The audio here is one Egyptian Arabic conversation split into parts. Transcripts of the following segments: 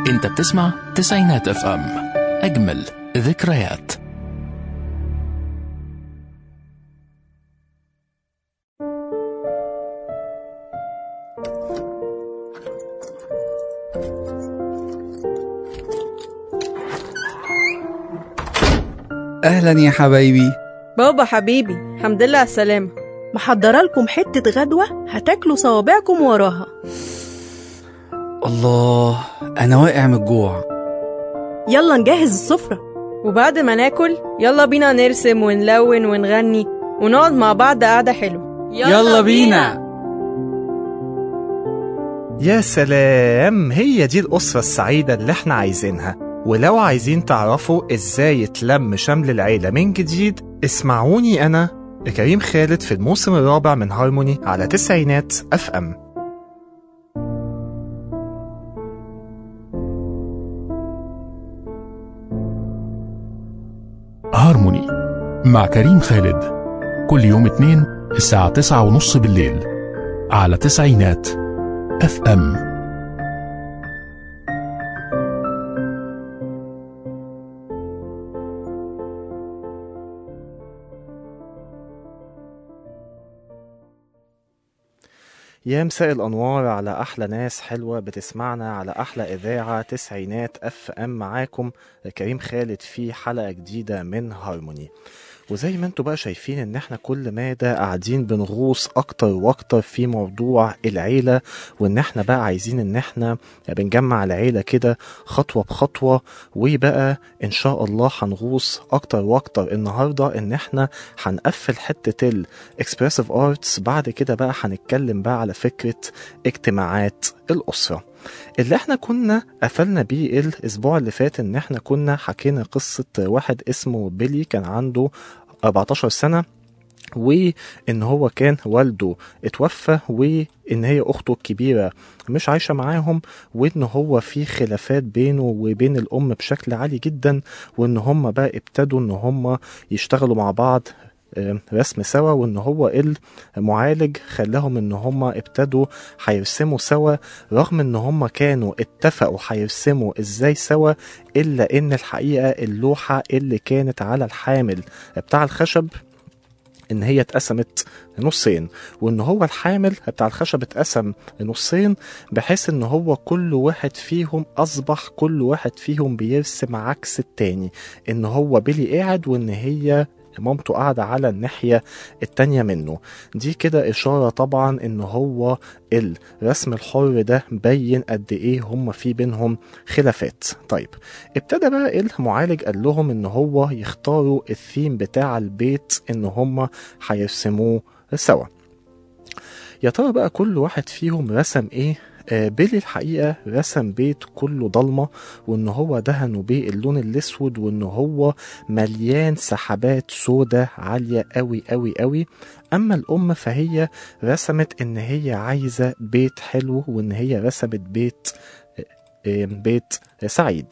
انت بتسمع تسعينات اف ام اجمل ذكريات أهلا يا حبايبي بابا حبيبي الحمد لله على السلامة محضرة لكم حتة غدوة هتاكلوا صوابعكم وراها الله أنا واقع من الجوع يلا نجهز السفرة وبعد ما ناكل يلا بينا نرسم ونلون ونغني ونقعد مع بعض قعدة حلوة يا سلام هي دي الأسرة السعيدة اللي احنا عايزينها ولو عايزين تعرفوا ازاي يتلم شمل العيلة من جديد اسمعوني أنا كريم خالد في الموسم الرابع من هارموني على تسعينات اف ام هارموني مع كريم خالد كل يوم اثنين الساعة تسعة ونص بالليل على تسعينات اف ام يا مساء الأنوار على أحلى ناس حلوة بتسمعنا على أحلى إذاعة تسعينات أف أم معاكم كريم خالد في حلقة جديدة من هارموني وزي ما انتوا بقى شايفين ان احنا كل مادة قاعدين بنغوص اكتر واكتر في موضوع العيلة وان احنا بقى عايزين ان احنا بنجمع العيلة كده خطوة بخطوة وبقى ان شاء الله هنغوص اكتر واكتر النهاردة ان احنا هنقفل حتة الاكسبرسيف ارتس بعد كده بقى هنتكلم بقى على فكرة اجتماعات الاسرة اللي احنا كنا قفلنا بيه الاسبوع اللي فات ان احنا كنا حكينا قصة واحد اسمه بيلي كان عنده 14 سنة وان هو كان والده اتوفى وان هي اخته الكبيره مش عايشه معاهم وان هو في خلافات بينه وبين الام بشكل عالي جدا وان هم بقى ابتدوا ان هم يشتغلوا مع بعض آه، رسم سوا وان هو المعالج خلاهم ان هم ابتدوا هيرسموا سوا رغم ان هم كانوا اتفقوا هيرسموا ازاي سوا الا ان الحقيقه اللوحه اللي كانت على الحامل بتاع الخشب ان هي اتقسمت نصين وان هو الحامل بتاع الخشب اتقسم نصين بحيث ان هو كل واحد فيهم اصبح كل واحد فيهم بيرسم عكس التاني ان هو بيلي قاعد وان هي مامته قاعدة على الناحية التانية منه دي كده إشارة طبعا إن هو الرسم الحر ده بين قد إيه هم في بينهم خلافات طيب ابتدى بقى المعالج قال لهم إن هو يختاروا الثيم بتاع البيت إن هم هيرسموه سوا يا ترى بقى كل واحد فيهم رسم إيه آه، بيلي الحقيقة رسم بيت كله ضلمة وان هو دهنه بيه اللون الاسود وان هو مليان سحابات سودة عالية قوي قوي قوي اما الام فهي رسمت ان هي عايزة بيت حلو وان هي رسمت بيت آه، بيت سعيد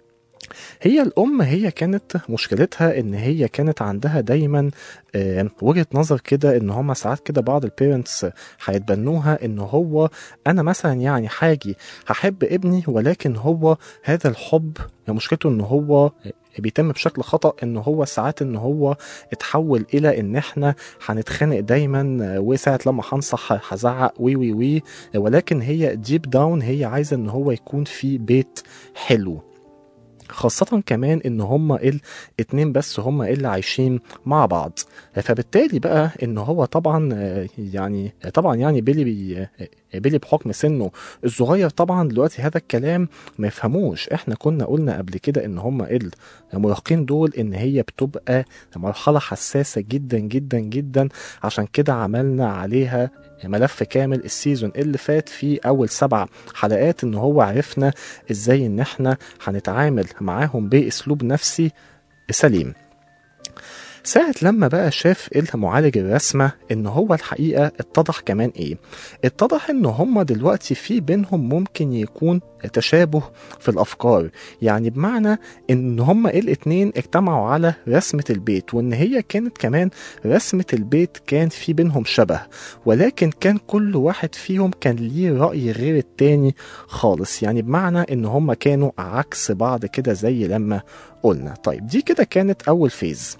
هي الأم هي كانت مشكلتها إن هي كانت عندها دايما آه، وجهة نظر كده إن هما ساعات كده بعض البيرنتس هيتبنوها إن هو أنا مثلا يعني حاجي هحب ابني ولكن هو هذا الحب مشكلته إن هو بيتم بشكل خطأ ان هو ساعات ان هو اتحول الى ان احنا هنتخانق دايما وساعة لما هنصح هزعق وي وي وي ولكن هي ديب داون هي عايزة ان هو يكون في بيت حلو خاصة كمان ان هما الاتنين بس هما اللي عايشين مع بعض فبالتالي بقى ان هو طبعا آه، يعني طبعا يعني بيلي بي بيلي بحكم سنه الصغير طبعا دلوقتي هذا الكلام ما يفهموش احنا كنا قلنا قبل كده ان هما المراهقين دول ان هي بتبقى مرحلة حساسة جدا جدا جدا عشان كده عملنا عليها ملف كامل السيزون اللي فات في اول سبع حلقات ان هو عرفنا ازاي ان احنا هنتعامل معاهم باسلوب نفسي سليم ساعة لما بقى شاف المعالج الرسمة ان هو الحقيقة اتضح كمان ايه اتضح ان هما دلوقتي في بينهم ممكن يكون تشابه في الافكار يعني بمعنى ان هما الاتنين اجتمعوا على رسمة البيت وان هي كانت كمان رسمة البيت كان في بينهم شبه ولكن كان كل واحد فيهم كان ليه رأي غير التاني خالص يعني بمعنى ان هما كانوا عكس بعض كده زي لما قلنا طيب دي كده كانت اول فيز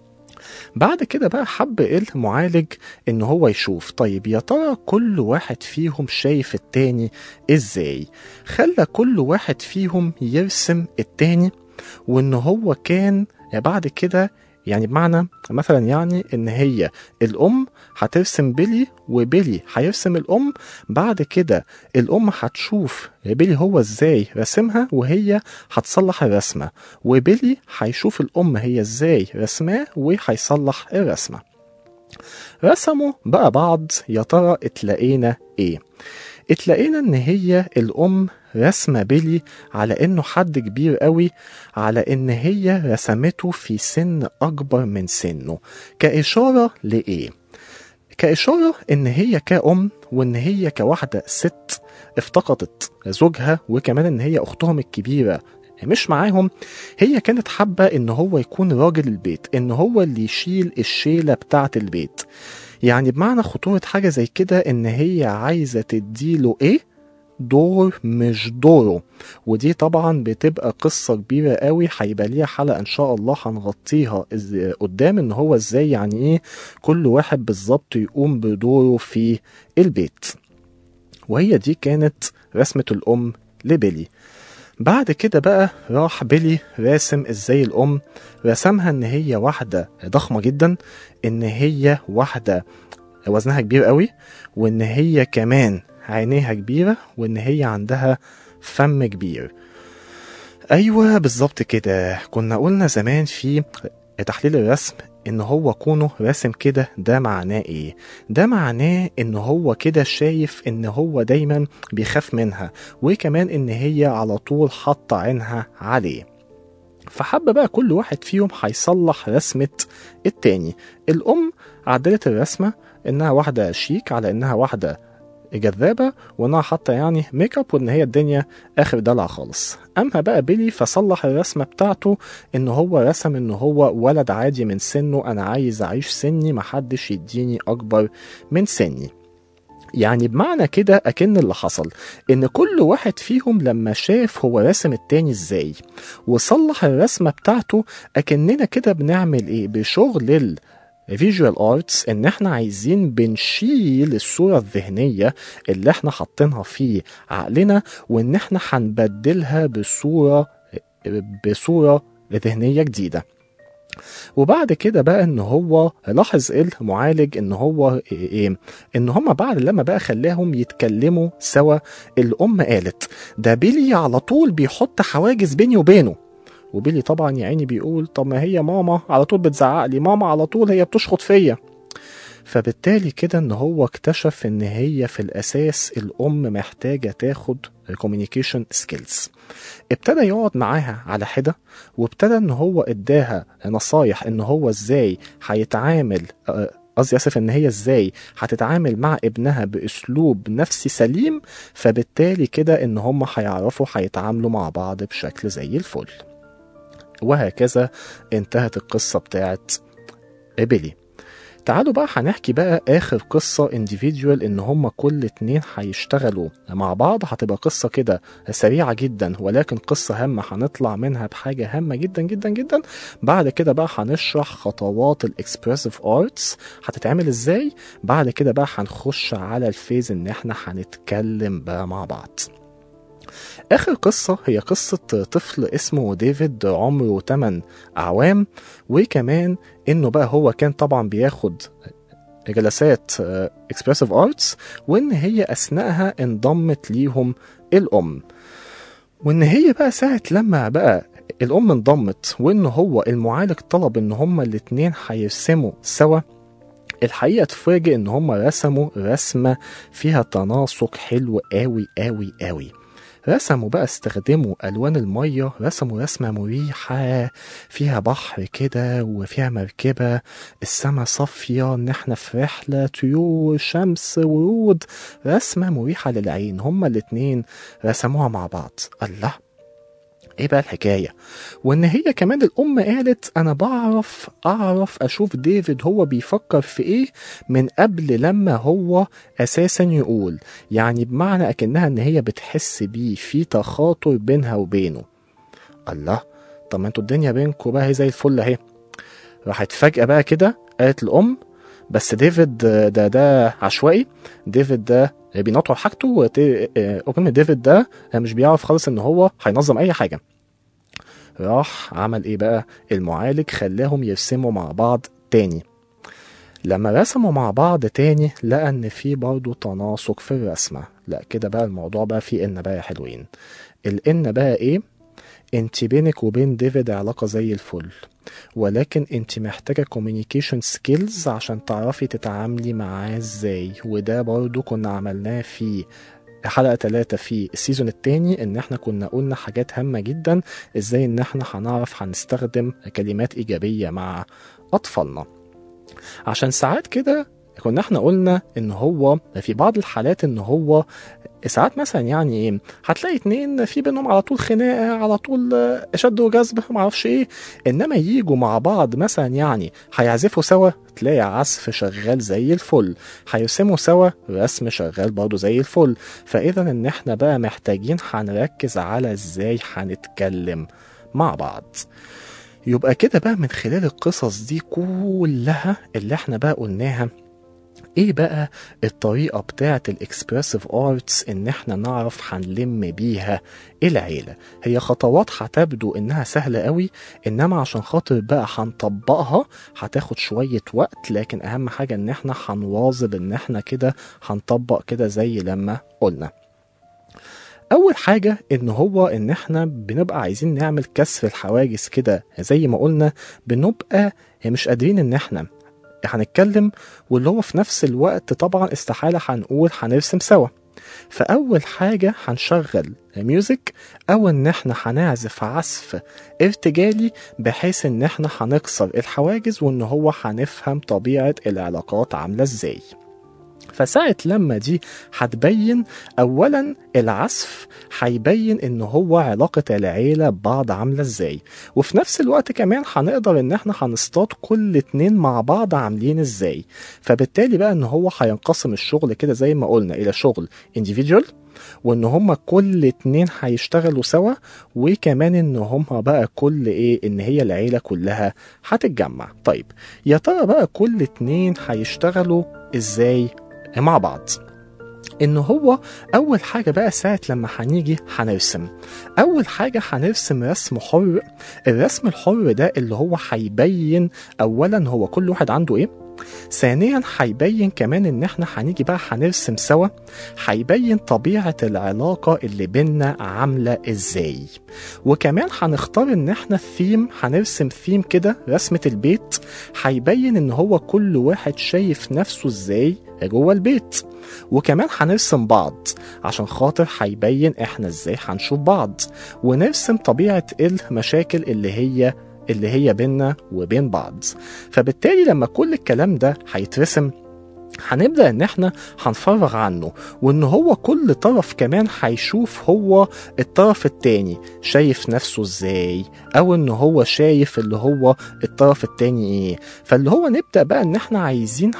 بعد كده بقى حب المعالج ان هو يشوف طيب يا ترى كل واحد فيهم شايف التاني ازاي خلى كل واحد فيهم يرسم التاني وان هو كان بعد كده يعني بمعنى مثلا يعني ان هي الام هترسم بيلي وبيلي هيرسم الام بعد كده الام هتشوف بيلي هو ازاي رسمها وهي هتصلح الرسمه وبيلي هيشوف الام هي ازاي رسماه وهيصلح الرسمه رسموا بقى بعض يا ترى اتلاقينا ايه اتلاقينا ان هي الام رسمة بيلي على انه حد كبير قوي على ان هي رسمته في سن اكبر من سنه كاشارة لايه كاشارة ان هي كأم وان هي كواحدة ست افتقدت زوجها وكمان ان هي اختهم الكبيرة مش معاهم هي كانت حابة ان هو يكون راجل البيت ان هو اللي يشيل الشيلة بتاعة البيت يعني بمعنى خطورة حاجة زي كده ان هي عايزة تديله ايه دور مش دوره ودي طبعا بتبقى قصة كبيرة قوي هيبقى ليها حلقة ان شاء الله هنغطيها إز- قدام ان هو ازاي يعني ايه كل واحد بالظبط يقوم بدوره في البيت وهي دي كانت رسمة الأم لبيلي بعد كده بقى راح بيلي راسم ازاي الأم رسمها ان هي واحدة ضخمة جدا ان هي واحدة وزنها كبير قوي وان هي كمان عينيها كبيرة وان هي عندها فم كبير ايوه بالظبط كده كنا قلنا زمان في تحليل الرسم ان هو كونه راسم كده ده معناه ايه ده معناه ان هو كده شايف ان هو دايما بيخاف منها وكمان ان هي على طول حاطه عينها عليه فحب بقى كل واحد فيهم هيصلح رسمة التاني الأم عدلت الرسمة إنها واحدة شيك على إنها واحدة جذابة وإنها حاطة يعني ميك اب وإن هي الدنيا آخر دلع خالص أما بقى بيلي فصلح الرسمة بتاعته إن هو رسم إن هو ولد عادي من سنه أنا عايز أعيش سني محدش يديني أكبر من سني يعني بمعنى كده أكن اللي حصل إن كل واحد فيهم لما شاف هو راسم التاني إزاي وصلح الرسمة بتاعته أكننا كده بنعمل إيه بشغل ال فيجوال ارتس ان احنا عايزين بنشيل الصورة الذهنية اللي احنا حاطينها في عقلنا وان احنا هنبدلها بصورة بصورة ذهنية جديدة وبعد كده بقى ان هو لاحظ المعالج ان هو ايه ان هما بعد لما بقى خلاهم يتكلموا سوا الام قالت ده بيلي على طول بيحط حواجز بيني وبينه وبيلي طبعا يا عيني بيقول طب ما هي ماما على طول بتزعق لي ماما على طول هي بتشخط فيا فبالتالي كده ان هو اكتشف ان هي في الاساس الام محتاجه تاخد communication skills ابتدى يقعد معاها على حده وابتدى ان هو اداها نصايح ان هو ازاي هيتعامل آه، قصدي اسف ان هي ازاي هتتعامل مع ابنها باسلوب نفسي سليم فبالتالي كده ان هم هيعرفوا هيتعاملوا مع بعض بشكل زي الفل وهكذا انتهت القصة بتاعت بيلي تعالوا بقى هنحكي بقى اخر قصة individual ان هما كل اتنين هيشتغلوا مع بعض هتبقى قصة كده سريعة جدا ولكن قصة هامة هنطلع منها بحاجة هامة جدا جدا جدا بعد كده بقى هنشرح خطوات الاكسبرسيف ارتس هتتعمل ازاي بعد كده بقى هنخش على الفيز ان احنا هنتكلم بقى مع بعض آخر قصة هي قصة طفل اسمه ديفيد عمره 8 أعوام وكمان إنه بقى هو كان طبعا بياخد جلسات اكسبرسيف ارتس وإن هي أثناءها انضمت ليهم الأم وإن هي بقى ساعة لما بقى الأم انضمت وإن هو المعالج طلب إن هما الاتنين هيرسموا سوا الحقيقة تفاجئ إن هما رسموا رسمة فيها تناسق حلو قوي قوي قوي رسموا بقى استخدموا ألوان المية رسموا رسمة مريحة فيها بحر كده وفيها مركبة السما صافية إن إحنا في رحلة طيور شمس ورود رسمة مريحة للعين هما الاتنين رسموها مع بعض الله ايه بقى الحكاية وان هي كمان الام قالت انا بعرف اعرف اشوف ديفيد هو بيفكر في ايه من قبل لما هو اساسا يقول يعني بمعنى اكنها ان هي بتحس بيه في تخاطر بينها وبينه الله طب ما انتوا الدنيا بينكوا بقى هي زي الفل اهي راحت فجأة بقى كده قالت الأم بس ديفيد ده ده عشوائي ديفيد ده بينطر حاجته وت- آه، وكلمة ديفيد ده مش بيعرف خالص ان هو هينظم اي حاجة راح عمل ايه بقى المعالج خلاهم يرسموا مع بعض تاني لما رسموا مع بعض تاني لقى ان في برضه تناسق في الرسمة لا كده بقى الموضوع بقى فيه ان بقى يا حلوين الان بقى ايه انت بينك وبين ديفيد علاقة زي الفل ولكن انت محتاجة communication skills عشان تعرفي تتعاملي معاه ازاي وده برضو كنا عملناه في حلقة ثلاثة في السيزون التاني ان احنا كنا قلنا حاجات هامة جدا ازاي ان احنا هنعرف هنستخدم كلمات ايجابية مع اطفالنا عشان ساعات كده كنا احنا قلنا ان هو في بعض الحالات ان هو ساعات مثلا يعني ايه هتلاقي اتنين في بينهم على طول خناقه على طول آه، شد وجذب معرفش ايه انما يجوا مع بعض مثلا يعني هيعزفوا سوا تلاقي عزف شغال زي الفل هيرسموا سوا رسم شغال برضه زي الفل فاذا ان احنا بقى محتاجين هنركز على ازاي هنتكلم مع بعض يبقى كده بقى من خلال القصص دي كلها اللي احنا بقى قلناها ايه بقى الطريقة بتاعة الاكسبرسيف ارتس ان احنا نعرف هنلم بيها العيلة هي خطوات هتبدو انها سهلة قوي انما عشان خاطر بقى هنطبقها هتاخد شوية وقت لكن اهم حاجة ان احنا هنواظب ان احنا كده هنطبق كده زي لما قلنا اول حاجة ان هو ان احنا بنبقى عايزين نعمل كسر الحواجز كده زي ما قلنا بنبقى مش قادرين ان احنا هنتكلم واللي هو في نفس الوقت طبعا استحالة هنقول هنرسم سوا فأول حاجة هنشغل ميوزك أو إن إحنا هنعزف عزف ارتجالي بحيث إن إحنا هنكسر الحواجز وإن هو هنفهم طبيعة العلاقات عاملة إزاي فساعة لما دي هتبين أولا العزف هيبين إن هو علاقة العيلة ببعض عاملة إزاي وفي نفس الوقت كمان هنقدر إن إحنا هنصطاد كل اتنين مع بعض عاملين إزاي فبالتالي بقى إن هو هينقسم الشغل كده زي ما قلنا إلى شغل individual وان هما كل اتنين هيشتغلوا سوا وكمان ان هما بقى كل ايه ان هي العيلة كلها هتتجمع طيب يا ترى بقى كل اتنين هيشتغلوا ازاي مع بعض ان هو اول حاجه بقى ساعه لما هنيجي هنرسم اول حاجه هنرسم رسم حر الرسم الحر ده اللي هو هيبين اولا هو كل واحد عنده ايه ثانيا هيبين كمان ان احنا هنيجي بقى هنرسم سوا هيبين طبيعة العلاقة اللي بينا عاملة ازاي وكمان هنختار ان احنا الثيم هنرسم ثيم كده رسمة البيت هيبين ان هو كل واحد شايف نفسه ازاي جوه البيت وكمان هنرسم بعض عشان خاطر هيبين احنا ازاي هنشوف بعض ونرسم طبيعة المشاكل اللي هي اللي هي بيننا وبين بعض فبالتالي لما كل الكلام ده هيترسم هنبدا ان احنا هنفرغ عنه وان هو كل طرف كمان هيشوف هو الطرف التاني شايف نفسه ازاي او ان هو شايف اللي هو الطرف التاني ايه فاللي هو نبدا بقى ان احنا عايزين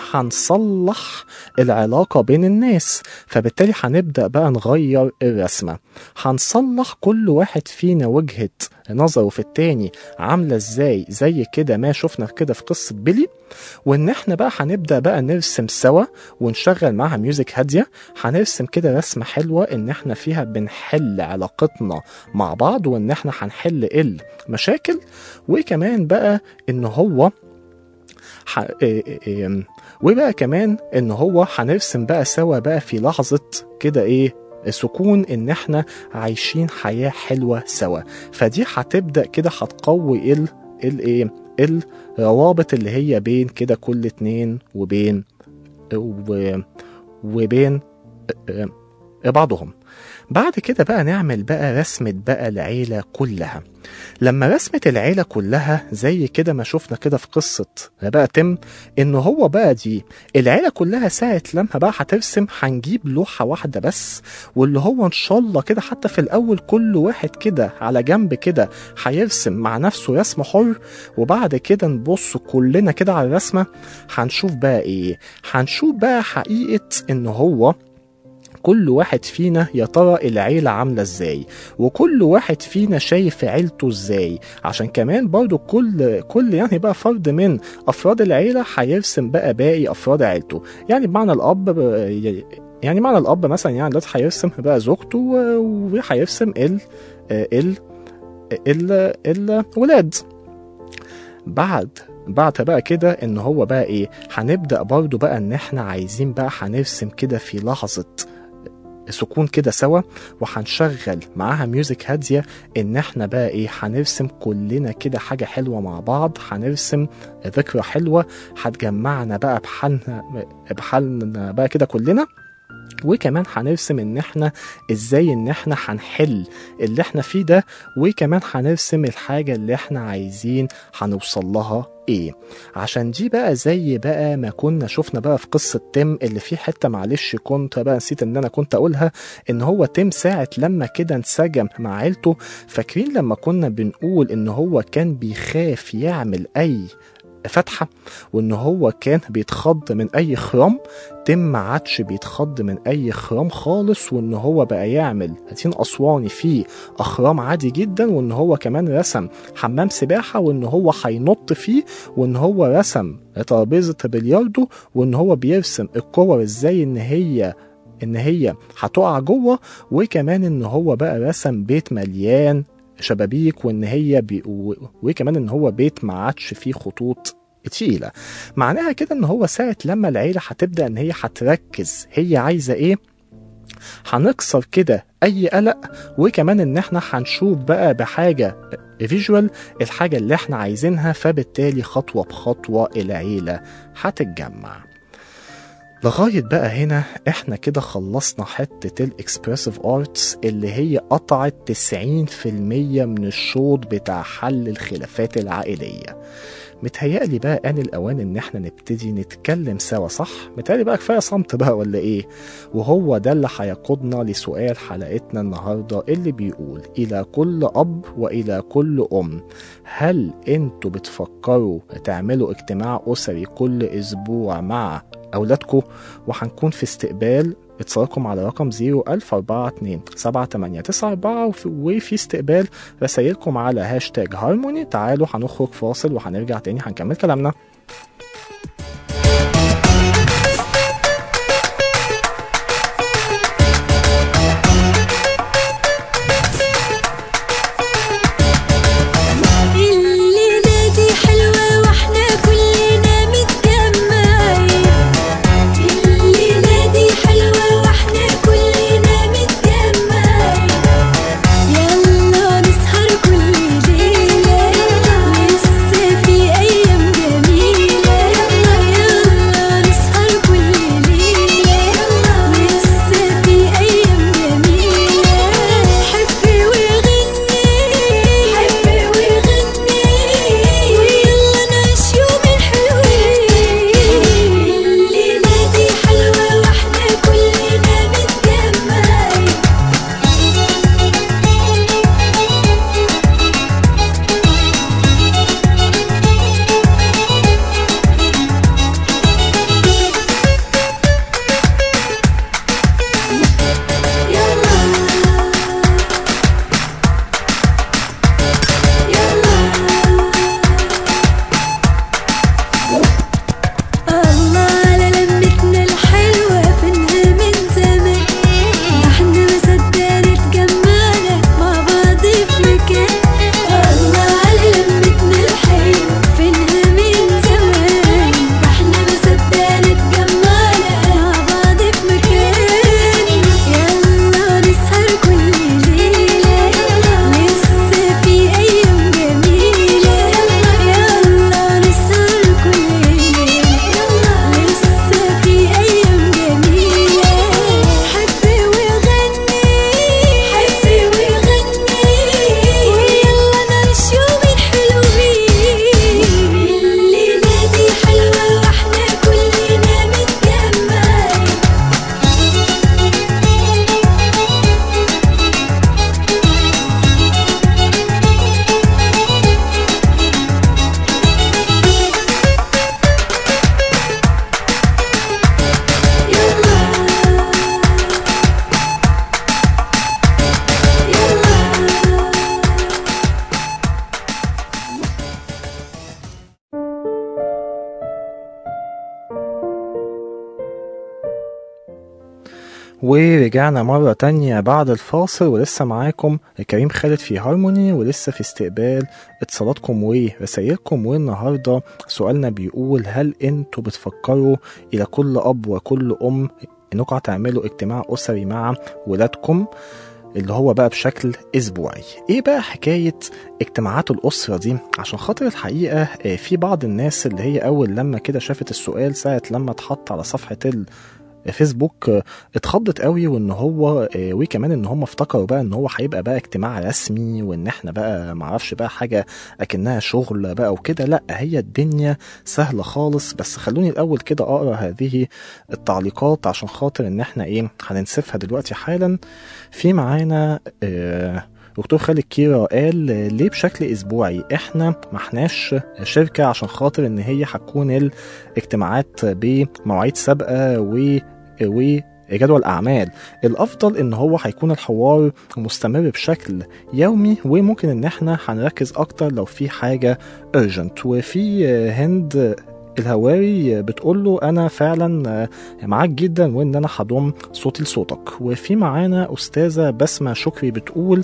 هنصلح العلاقه بين الناس فبالتالي هنبدا بقى نغير الرسمه هنصلح كل واحد فينا وجهه نظره في التاني عامله ازاي زي كده ما شفنا كده في قصه بيلي وان احنا بقى هنبدا بقى نرسم سوا ونشغل معاها ميوزك هاديه هنرسم كده رسمه حلوه ان احنا فيها بنحل علاقتنا مع بعض وان احنا هنحل المشاكل وكمان بقى ان هو ح... إيه إيه وبقى كمان ان هو هنرسم بقى سوا بقى في لحظه كده ايه سكون ان احنا عايشين حياه حلوه سوا فدي هتبدا كده هتقوي ال الايه الروابط اللي هي بين كده كل اتنين وبين و وبين بعضهم بعد كده بقى نعمل بقى رسمة بقى العيلة كلها لما رسمة العيلة كلها زي كده ما شفنا كده في قصة بقى تم ان هو بقى دي العيلة كلها ساعة لما بقى هترسم هنجيب لوحة واحدة بس واللي هو ان شاء الله كده حتى في الاول كل واحد كده على جنب كده هيرسم مع نفسه رسم حر وبعد كده نبص كلنا كده على الرسمة هنشوف بقى ايه هنشوف بقى حقيقة ان هو كل واحد فينا يا ترى العيلة عاملة ازاي وكل واحد فينا شايف عيلته ازاي عشان كمان برضو كل كل يعني بقى فرد من افراد العيلة هيرسم بقى باقي افراد عيلته يعني بمعنى الاب يعني معنى الاب مثلا يعني دلوقتي هيرسم بقى زوجته و- وهيرسم ال ال ال الولاد بعد بعد بقى كده ان هو بقى ايه هنبدا برضو بقى ان احنا عايزين بقى هنرسم كده في لحظه سكون كده سوا وهنشغل معاها ميوزك هاديه ان احنا بقى ايه هنرسم كلنا كده حاجه حلوه مع بعض هنرسم ذكرى حلوه هتجمعنا بقى بحالنا بحالنا بقى كده كلنا وكمان هنرسم ان احنا ازاي ان احنا هنحل اللي احنا فيه ده وكمان هنرسم الحاجة اللي احنا عايزين هنوصل لها ايه عشان دي بقى زي بقى ما كنا شفنا بقى في قصة تيم اللي فيه حتة معلش كنت بقى نسيت ان انا كنت اقولها ان هو تيم ساعة لما كده انسجم مع عيلته فاكرين لما كنا بنقول ان هو كان بيخاف يعمل اي فتحة وان هو كان بيتخض من اي خرام تم ما عادش بيتخض من اي خرام خالص وان هو بقى يعمل هاتين اسواني فيه اخرام عادي جدا وان هو كمان رسم حمام سباحه وان هو هينط فيه وان هو رسم ترابيزه بلياردو وان هو بيرسم الكور ازاي ان هي ان هي هتقع جوه وكمان ان هو بقى رسم بيت مليان شبابيك وان هي بي و- وكمان ان هو بيت ما عادش فيه خطوط تقيله معناها كده ان هو ساعه لما العيله هتبدا ان هي هتركز هي عايزه ايه هنكسر كده اي قلق وكمان ان احنا هنشوف بقى بحاجه فيجوال الحاجه اللي احنا عايزينها فبالتالي خطوه بخطوه العيله هتتجمع لغاية بقى هنا احنا كده خلصنا حتة الاكسبرسيف ارتس اللي هي قطعت 90% من الشوط بتاع حل الخلافات العائلية متهيألي بقى آن الأوان إن إحنا نبتدي نتكلم سوا صح؟ متهيألي بقى كفاية صمت بقى ولا إيه؟ وهو ده اللي هيقودنا لسؤال حلقتنا النهاردة اللي بيقول إلى كل أب وإلى كل أم هل أنتوا بتفكروا تعملوا اجتماع أسري كل أسبوع مع أولادكم وهنكون في استقبال اتصالكم على رقم 01042 7894 وفي- وفي استقبال رسايلكم على هاشتاج هارموني تعالوا هنخرج فاصل وهنرجع تاني هنكمل كلامنا الليلة دي حلوة واحنا كلنا متجمعين الليلة دي حلوة واحنا كلنا متجمعين يلا نسهر كل ليلة لسه في أيام جميلة ورجعنا مرة تانية بعد الفاصل ولسه معاكم كريم خالد في هارموني ولسه في استقبال اتصالاتكم ورسايلكم والنهاردة سؤالنا بيقول هل انتوا بتفكروا إلى كل أب وكل أم انكم هتعملوا اجتماع أسري مع ولادكم اللي هو بقى بشكل اسبوعي ايه بقى حكايه اجتماعات الاسره دي عشان خاطر الحقيقه آه، في بعض الناس اللي هي اول لما كده شافت السؤال ساعه لما اتحط على صفحه الفيسبوك آه، اتخضت قوي وان هو آه، وكمان ان هم افتكروا بقى ان هو هيبقى بقى اجتماع رسمي وان احنا بقى معرفش بقى حاجه اكنها شغل بقى وكده لا هي الدنيا سهله خالص بس خلوني الاول كده اقرا هذه التعليقات عشان خاطر ان احنا ايه هننسفها دلوقتي حالا في معانا آه، دكتور خالد كيرا قال آه، ليه بشكل اسبوعي احنا ما احناش شركه عشان خاطر ان هي هتكون الاجتماعات بمواعيد سابقه و و جدول اعمال الافضل ان هو هيكون الحوار مستمر بشكل يومي وممكن ان احنا هنركز اكتر لو في حاجه urgent وفي آه، هند الهواري بتقول له انا فعلا آه، معاك جدا وان انا هضم صوتي لصوتك وفي معانا استاذه بسمه شكري بتقول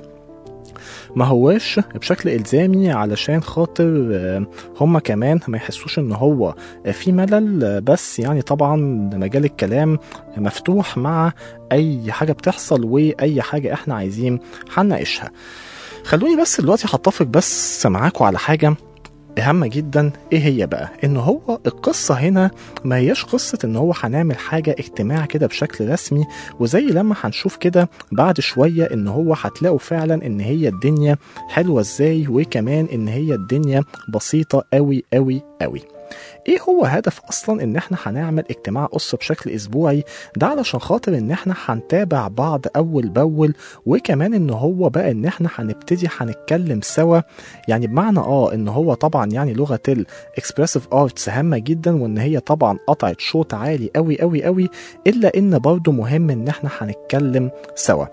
ما هواش بشكل الزامي علشان خاطر آه، هما كمان ما يحسوش ان هو آه، في ملل آه، بس يعني طبعا مجال الكلام مفتوح مع اي حاجه بتحصل واي حاجه احنا عايزين هنناقشها خلوني بس دلوقتي هتفق بس معاكم على حاجه هامة جدا ايه هي بقى ان هو القصة هنا ما هياش قصة ان هو هنعمل حاجة اجتماع كده بشكل رسمي وزي لما هنشوف كده بعد شوية ان هو هتلاقوا فعلا ان هي الدنيا حلوة ازاي وكمان ان هي الدنيا بسيطة قوي قوي قوي ايه هو هدف اصلا ان احنا هنعمل اجتماع اسره بشكل اسبوعي ده علشان خاطر ان احنا هنتابع بعض اول باول وكمان ان هو بقى ان احنا هنبتدي هنتكلم سوا يعني بمعنى اه ان هو طبعا يعني لغه الاكسبرسيف ارتس هامه جدا وان هي طبعا قطعت شوط عالي قوي قوي قوي الا ان برضه مهم ان احنا هنتكلم سوا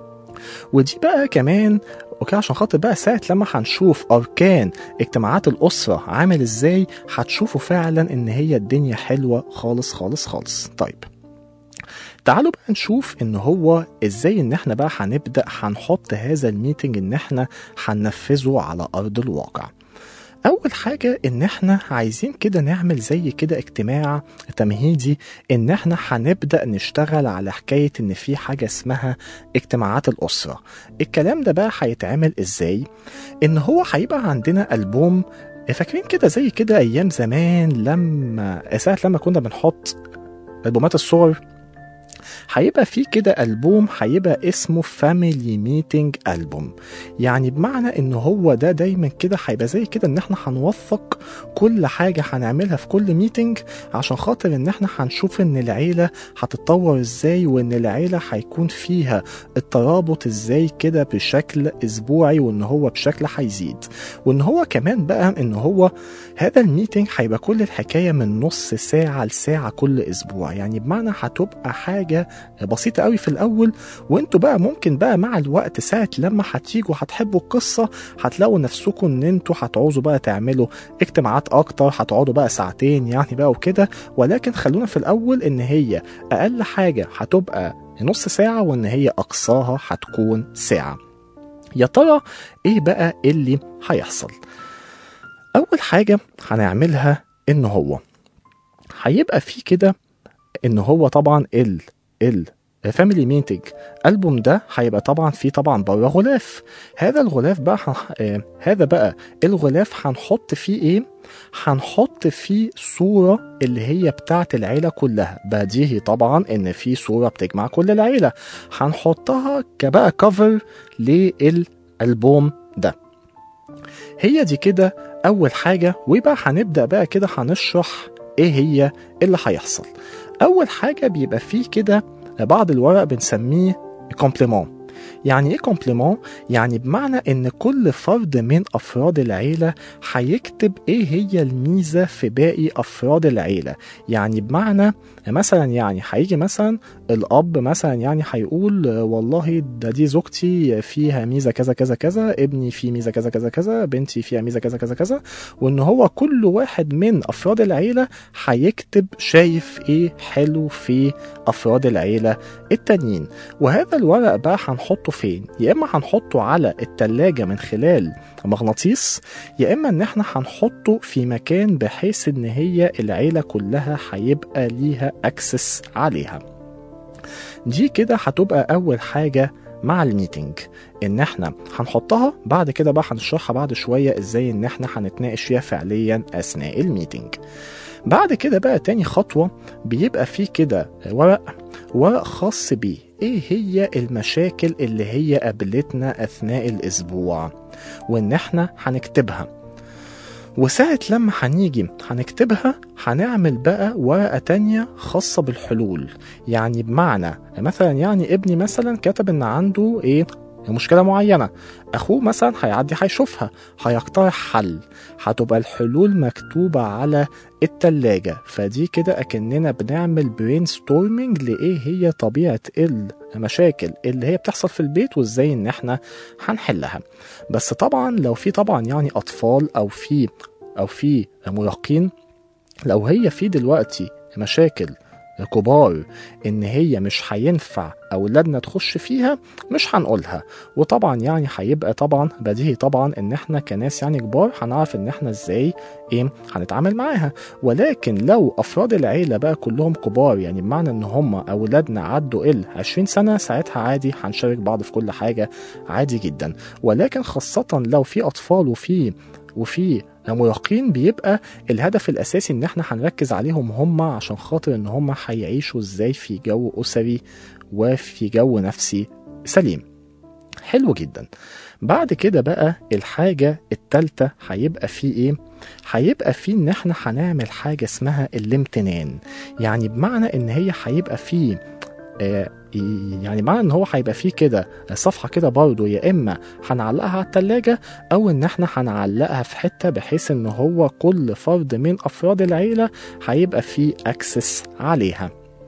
ودي بقى كمان اوكي عشان خاطر بقى ساعة لما هنشوف اركان اجتماعات الاسرة عامل ازاي هتشوفوا فعلا ان هي الدنيا حلوة خالص خالص خالص طيب تعالوا بقى نشوف ان هو ازاي ان احنا بقى هنبدا هنحط هذا الميتنج ان احنا هننفذه على ارض الواقع اول حاجه ان احنا عايزين كده نعمل زي كده اجتماع تمهيدي ان احنا هنبدا نشتغل على حكايه ان في حاجه اسمها اجتماعات الاسره الكلام ده بقى هيتعمل ازاي ان هو هيبقى عندنا البوم فاكرين كده زي كده ايام زمان لما ساعه لما كنا بنحط البومات الصور هيبقى في كده ألبوم هيبقى اسمه فاميلي ميتنج ألبوم يعني بمعنى ان هو ده دايما كده هيبقى زي كده ان احنا هنوثق كل حاجة هنعملها في كل ميتنج عشان خاطر ان احنا هنشوف ان العيلة هتتطور ازاي وان العيلة هيكون فيها الترابط ازاي كده بشكل اسبوعي وان هو بشكل هيزيد وان هو كمان بقى ان هو هذا الميتنج هيبقى كل الحكاية من نص ساعة لساعة كل اسبوع يعني بمعنى هتبقى حاجة بسيطة قوي في الاول وانتوا بقى ممكن بقى مع الوقت ساعة لما هتيجوا هتحبوا القصة هتلاقوا نفسكم ان انتوا هتعوزوا بقى تعملوا اجتماعات اكتر هتقعدوا بقى ساعتين يعني بقى وكده ولكن خلونا في الاول ان هي اقل حاجة هتبقى نص ساعة وان هي اقصاها هتكون ساعة يا ترى ايه بقى اللي هيحصل اول حاجة هنعملها ان هو هيبقى في كده ان هو طبعا ال ال فاميلي ميتنج البوم ده هيبقى طبعا فيه طبعا بره غلاف هذا الغلاف بقى هنح... آه هذا بقى الغلاف هنحط فيه ايه هنحط فيه صورة اللي هي بتاعة العيلة كلها بديهي طبعا ان في صورة بتجمع كل العيلة هنحطها كبقى كفر للألبوم ده هي دي كده اول حاجة ويبقى هنبدأ بقى كده هنشرح ايه هي اللي هيحصل اول حاجة بيبقى فيه كده بعض الورق بنسميه كومبليمون يعني ايه كومبليمون يعني بمعنى ان كل فرد من افراد العيله هيكتب ايه هي الميزه في باقي افراد العيله يعني بمعنى مثلا يعني هيجي مثلا الاب مثلا يعني هيقول آه، والله ده دي زوجتي فيها ميزه كذا كذا كذا ابني فيه ميزه كذا كذا كذا بنتي فيها ميزه كذا كذا كذا وان هو كل واحد من افراد العيله هيكتب شايف ايه حلو في افراد العيله التانيين وهذا الورق بقى هنحطه فين يا اما هنحطه على التلاجة من خلال مغناطيس يا اما ان احنا هنحطه في مكان بحيث ان هي العيله كلها هيبقى ليها اكسس عليها دي كده هتبقى اول حاجه مع الميتنج ان احنا هنحطها بعد كده بقى هنشرحها بعد شويه ازاي ان احنا هنتناقش فيها فعليا اثناء الميتنج بعد كده بقى تاني خطوه بيبقى فيه كده ورق ورق خاص بيه ايه هي المشاكل اللي هي قابلتنا اثناء الاسبوع وان احنا هنكتبها وساعة لما هنيجي هنكتبها هنعمل بقى ورقة تانية خاصة بالحلول يعني بمعنى مثلا يعني ابني مثلا كتب ان عنده ايه مشكلة معينة أخوه مثلا هيعدي هيشوفها هيقترح حل هتبقى الحلول مكتوبة على التلاجة فدي كده أكننا بنعمل برين ستورمينج لإيه هي طبيعة المشاكل اللي هي بتحصل في البيت وإزاي إن إحنا هنحلها بس طبعا لو في طبعا يعني أطفال أو في أو في مراهقين لو هي في دلوقتي مشاكل كبار ان هي مش هينفع اولادنا تخش فيها مش هنقولها وطبعا يعني هيبقى طبعا بديهي طبعا ان احنا كناس يعني كبار هنعرف ان احنا ازاي ايه هنتعامل معاها ولكن لو افراد العيله بقى كلهم كبار يعني بمعنى ان هم اولادنا عدوا ال 20 سنه ساعتها عادي هنشارك بعض في كل حاجه عادي جدا ولكن خاصه لو في اطفال وفي وفي مراهقين بيبقى الهدف الاساسي ان احنا هنركز عليهم هم عشان خاطر ان هم هيعيشوا ازاي في جو اسري وفي جو نفسي سليم حلو جدا بعد كده بقى الحاجة التالتة هيبقى فيه ايه هيبقى فيه ان احنا هنعمل حاجة اسمها الامتنان يعني بمعنى ان هي هيبقى فيه آه يعني معنى ان هو هيبقى فيه كده صفحه كده برضه يا اما هنعلقها على التلاجة او ان احنا هنعلقها في حته بحيث ان هو كل فرد من افراد العيله هيبقى فيه اكسس عليها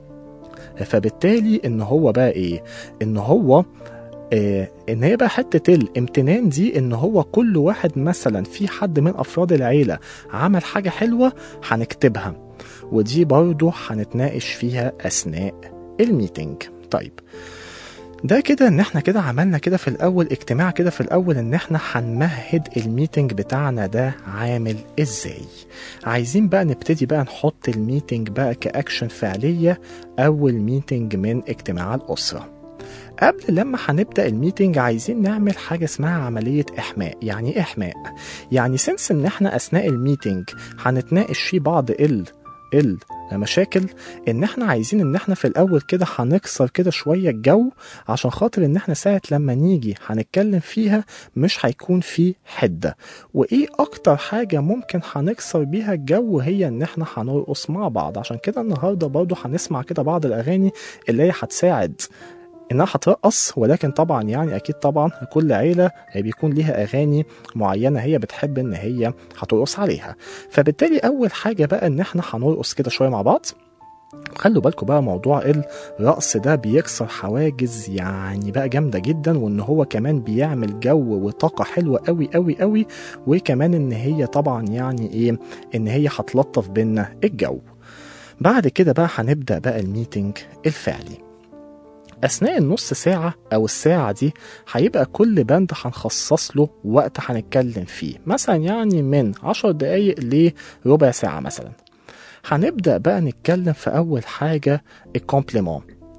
فبالتالي ان هو بقى ايه ان هو آه ان هي بقى حته الامتنان دي ان هو كل واحد مثلا في حد من افراد العيله عمل حاجه حلوه هنكتبها ودي برضه هنتناقش فيها اثناء الميتنج طيب ده كده ان احنا كده عملنا كده في الاول اجتماع كده في الاول ان احنا هنمهد الميتنج بتاعنا ده عامل ازاي عايزين بقى نبتدي بقى نحط الميتنج بقى كاكشن فعليه اول ميتنج من اجتماع الاسره قبل لما هنبدا الميتنج عايزين نعمل حاجه اسمها عمليه احماء يعني ايه احماء يعني سنس ان احنا اثناء الميتنج هنتناقش فيه بعض ال المشاكل ان احنا عايزين ان احنا في الاول كده هنكسر كده شويه الجو عشان خاطر ان احنا ساعه لما نيجي هنتكلم فيها مش هيكون في حده وايه اكتر حاجه ممكن هنكسر بيها الجو هي ان احنا هنرقص مع بعض عشان كده النهارده برضه هنسمع كده بعض الاغاني اللي هي هتساعد انها هترقص ولكن طبعا يعني اكيد طبعا كل عيله بيكون ليها اغاني معينه هي بتحب ان هي هترقص عليها فبالتالي اول حاجه بقى ان احنا هنرقص كده شويه مع بعض خلوا بالكم بقى موضوع الرقص ده بيكسر حواجز يعني بقى جامده جدا وان هو كمان بيعمل جو وطاقه حلوه قوي قوي قوي وكمان ان هي طبعا يعني ايه ان هي هتلطف بينا الجو بعد كده بقى هنبدا بقى الميتنج الفعلي أثناء النص ساعة أو الساعة دي هيبقى كل بند هنخصص له وقت هنتكلم فيه مثلا يعني من عشر دقايق لربع ساعة مثلا هنبدأ بقى نتكلم في أول حاجة الكومبليمون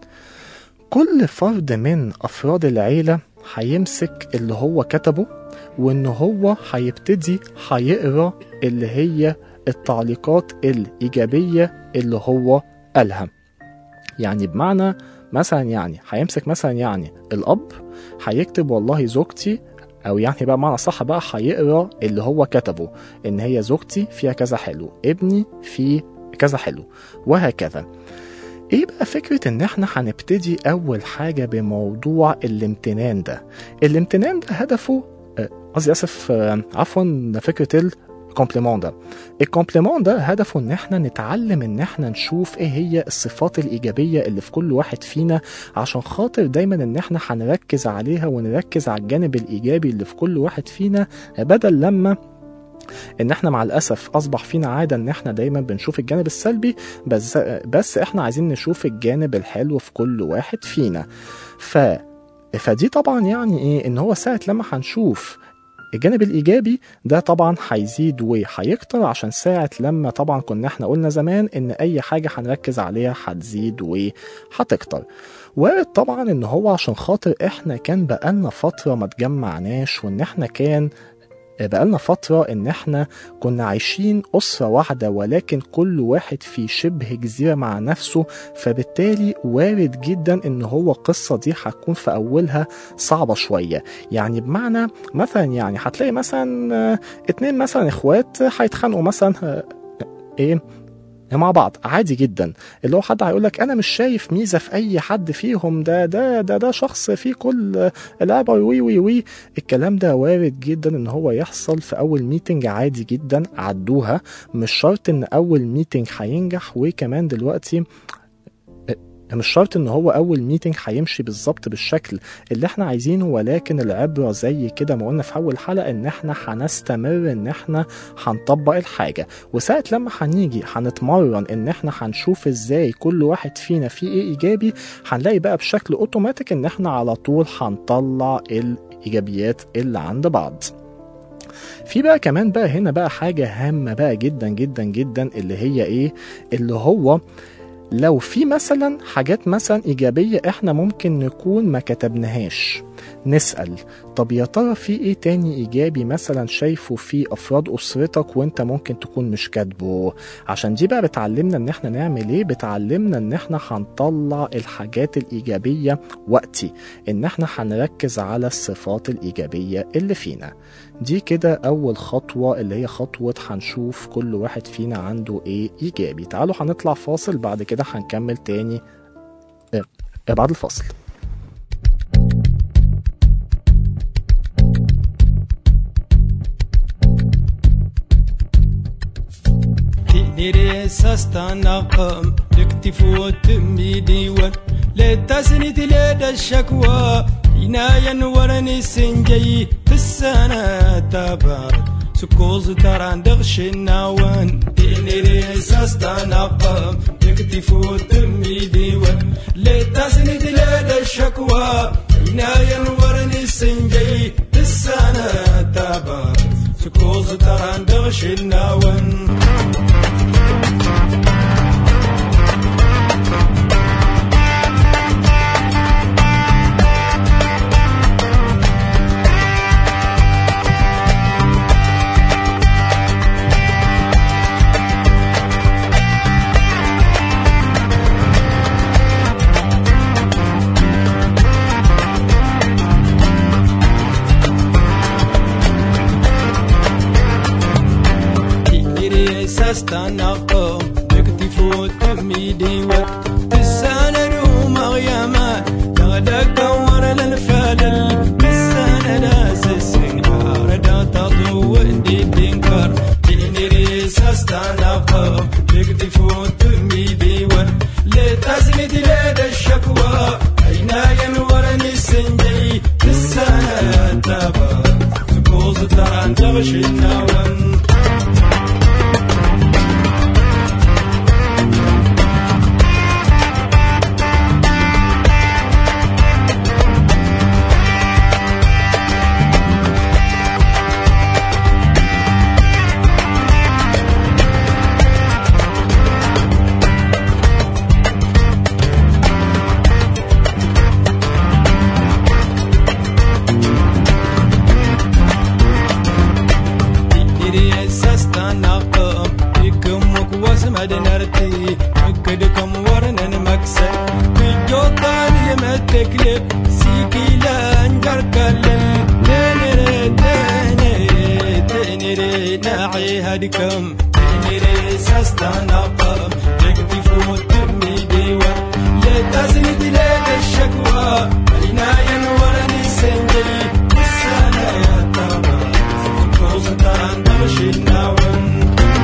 كل فرد من أفراد العيلة هيمسك اللي هو كتبه وإن هو هيبتدي هيقرا اللي هي التعليقات الإيجابية اللي هو قالها يعني بمعنى مثلا يعني هيمسك مثلا يعني الاب هيكتب والله زوجتي او يعني بقى معنى صح بقى هيقرا اللي هو كتبه ان هي زوجتي فيها كذا حلو ابني فيه كذا حلو وهكذا ايه بقى فكرة ان احنا هنبتدي اول حاجة بموضوع الامتنان ده الامتنان ده هدفه آه، قصدي اسف آه، عفوا فكرة الكومبليمون ده الكومبليمون ده هدفه ان احنا نتعلم ان احنا نشوف ايه هي الصفات الايجابية اللي في كل واحد فينا عشان خاطر دايما ان احنا هنركز عليها ونركز على الجانب الايجابي اللي في كل واحد فينا بدل لما ان احنا مع الاسف اصبح فينا عاده ان احنا دايما بنشوف الجانب السلبي بس بس احنا عايزين نشوف الجانب الحلو في كل واحد فينا ف فدي طبعا يعني ايه ان هو ساعه لما هنشوف الجانب الايجابي ده طبعا هيزيد وهيكتر عشان ساعه لما طبعا كنا احنا قلنا زمان ان اي حاجه هنركز عليها هتزيد وهتكتر وارد طبعا ان هو عشان خاطر احنا كان بقالنا فتره ما اتجمعناش وان احنا كان بقالنا فترة إن إحنا كنا عايشين أسرة واحدة ولكن كل واحد في شبه جزيرة مع نفسه فبالتالي وارد جدا إن هو القصة دي هتكون في أولها صعبة شوية يعني بمعنى مثلا يعني هتلاقي مثلا آه، اتنين مثلا إخوات هيتخانقوا مثلا آه، إيه مع بعض عادي جدا اللي هو حد هيقول لك انا مش شايف ميزه في اي حد فيهم ده ده ده ده شخص فيه كل العبر وي وي وي الكلام ده وارد جدا ان هو يحصل في اول ميتنج عادي جدا عدوها مش شرط ان اول ميتنج هينجح وكمان دلوقتي مش شرط ان هو اول ميتنج هيمشي بالظبط بالشكل اللي احنا عايزينه ولكن العبره زي كده ما قلنا في اول حلقه ان احنا هنستمر ان احنا هنطبق الحاجه وساعه لما هنيجي هنتمرن ان احنا هنشوف ازاي كل واحد فينا فيه ايه ايجابي هنلاقي بقى بشكل اوتوماتيك ان احنا على طول هنطلع الايجابيات اللي عند بعض في بقى كمان بقى هنا بقى حاجة هامة بقى جدا جدا جدا اللي هي ايه اللي هو لو في مثلا حاجات مثلا إيجابية إحنا ممكن نكون ما كتبناهاش نسأل طب يا ترى في إيه تاني إيجابي مثلا شايفه في أفراد أسرتك وإنت ممكن تكون مش كاتبه عشان دي بقى بتعلمنا إن إحنا نعمل إيه بتعلمنا إن إحنا هنطلع الحاجات الإيجابية وقتي إن إحنا هنركز على الصفات الإيجابية اللي فينا دي كده أول خطوة اللي هي خطوة هنشوف كل واحد فينا عنده إيه إيجابي تعالوا هنطلع فاصل بعد كده هنكمل تاني آه، آه، بعد الفاصل تنيري ساستانقم تكتفو تمي ديوان لتسند لدى الشكوى عنايا ورني سنجي في السنة تبارد سكوز تران دغش النوان تنيري ساستانقم تكتفو تمي ديوان لتسند لدى الشكوى عنايا ورني سنجي في السنة تبارد سكوز تران دغش النوان تيري ساستانقم تكتفو تميدي وقت السنة روم غياما تغدق ور للفلل بالسنة ناس السنهار دا تضو دي دينكر تيري ساستانقم تكتفو تميدي وقت لتزمد لدى الشكوى عينايا ورني السنجي بالسنة تبا سكوز تران تغشي النوان تدري ساستانقم يكمك واسمد نرتي مكدكم ورن مكسر بجوطان يمتكلب سيكي لانجر كلل تنري تنري تنري ناعي هدكم تنري ساستانقم تكتفو تمي ديوان تابا علينا ينورني سنجي السنة يا تابا سوف ستان تمشي الناون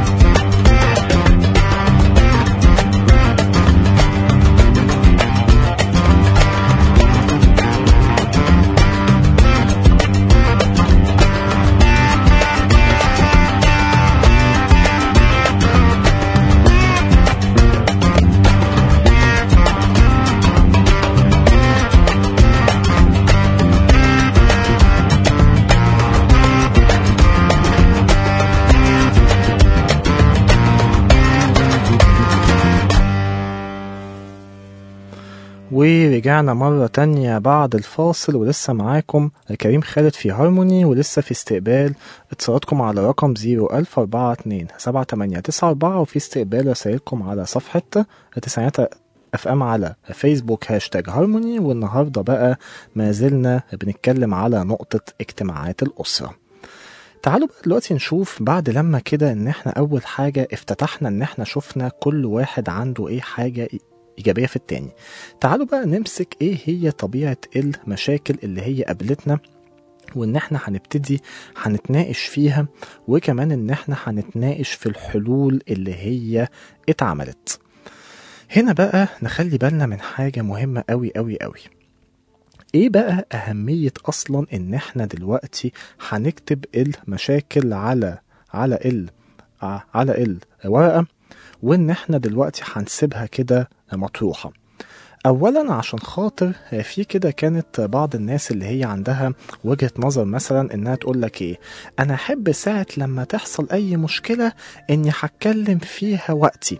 ورجعنا مرة تانية بعد الفاصل ولسه معاكم كريم خالد في هارموني ولسه في استقبال اتصالاتكم على رقم 01042 7894 وفي استقبال رسائلكم على صفحة تسعينات اف ام على فيسبوك هاشتاج هارموني والنهارده بقى ما زلنا بنتكلم على نقطة اجتماعات الأسرة. تعالوا بقى دلوقتي نشوف بعد لما كده ان احنا اول حاجة افتتحنا ان احنا شفنا كل واحد عنده ايه حاجة ايجابية في التاني. تعالوا بقى نمسك ايه هي طبيعة المشاكل اللي هي قابلتنا وان احنا هنبتدي هنتناقش فيها وكمان ان احنا هنتناقش في الحلول اللي هي اتعملت. هنا بقى نخلي بالنا من حاجة مهمة قوي قوي قوي ايه بقى اهمية اصلا ان احنا دلوقتي هنكتب المشاكل على على ال ع- على الورقة وان احنا دلوقتي هنسيبها كده مطروحة اولا عشان خاطر في كده كانت بعض الناس اللي هي عندها وجهة نظر مثلا انها تقول لك ايه انا احب ساعة لما تحصل اي مشكلة اني هتكلم فيها وقتي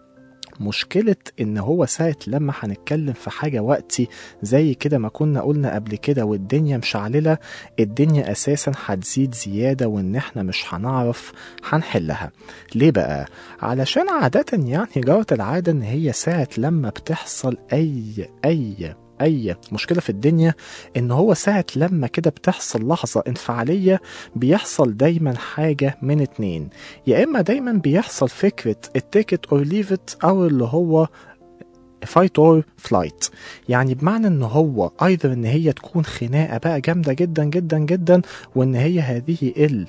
مشكلة إن هو ساعة لما هنتكلم في حاجة وقتي زي كده ما كنا قلنا قبل كده والدنيا مشعللة الدنيا أساسا هتزيد زيادة وإن إحنا مش هنعرف هنحلها ليه بقى؟ علشان عادة يعني جرت العادة إن هي ساعة لما بتحصل أي أي أي مشكلة في الدنيا إن هو ساعة لما كده بتحصل لحظة انفعالية بيحصل دايما حاجة من اتنين يا اما دايما بيحصل فكره التيكت اور ليف ات او اللي هو فايت اور فلايت يعني بمعنى ان هو ايضا ان هي تكون خناقه بقى جامده جدا جدا جدا وان هي هذه ال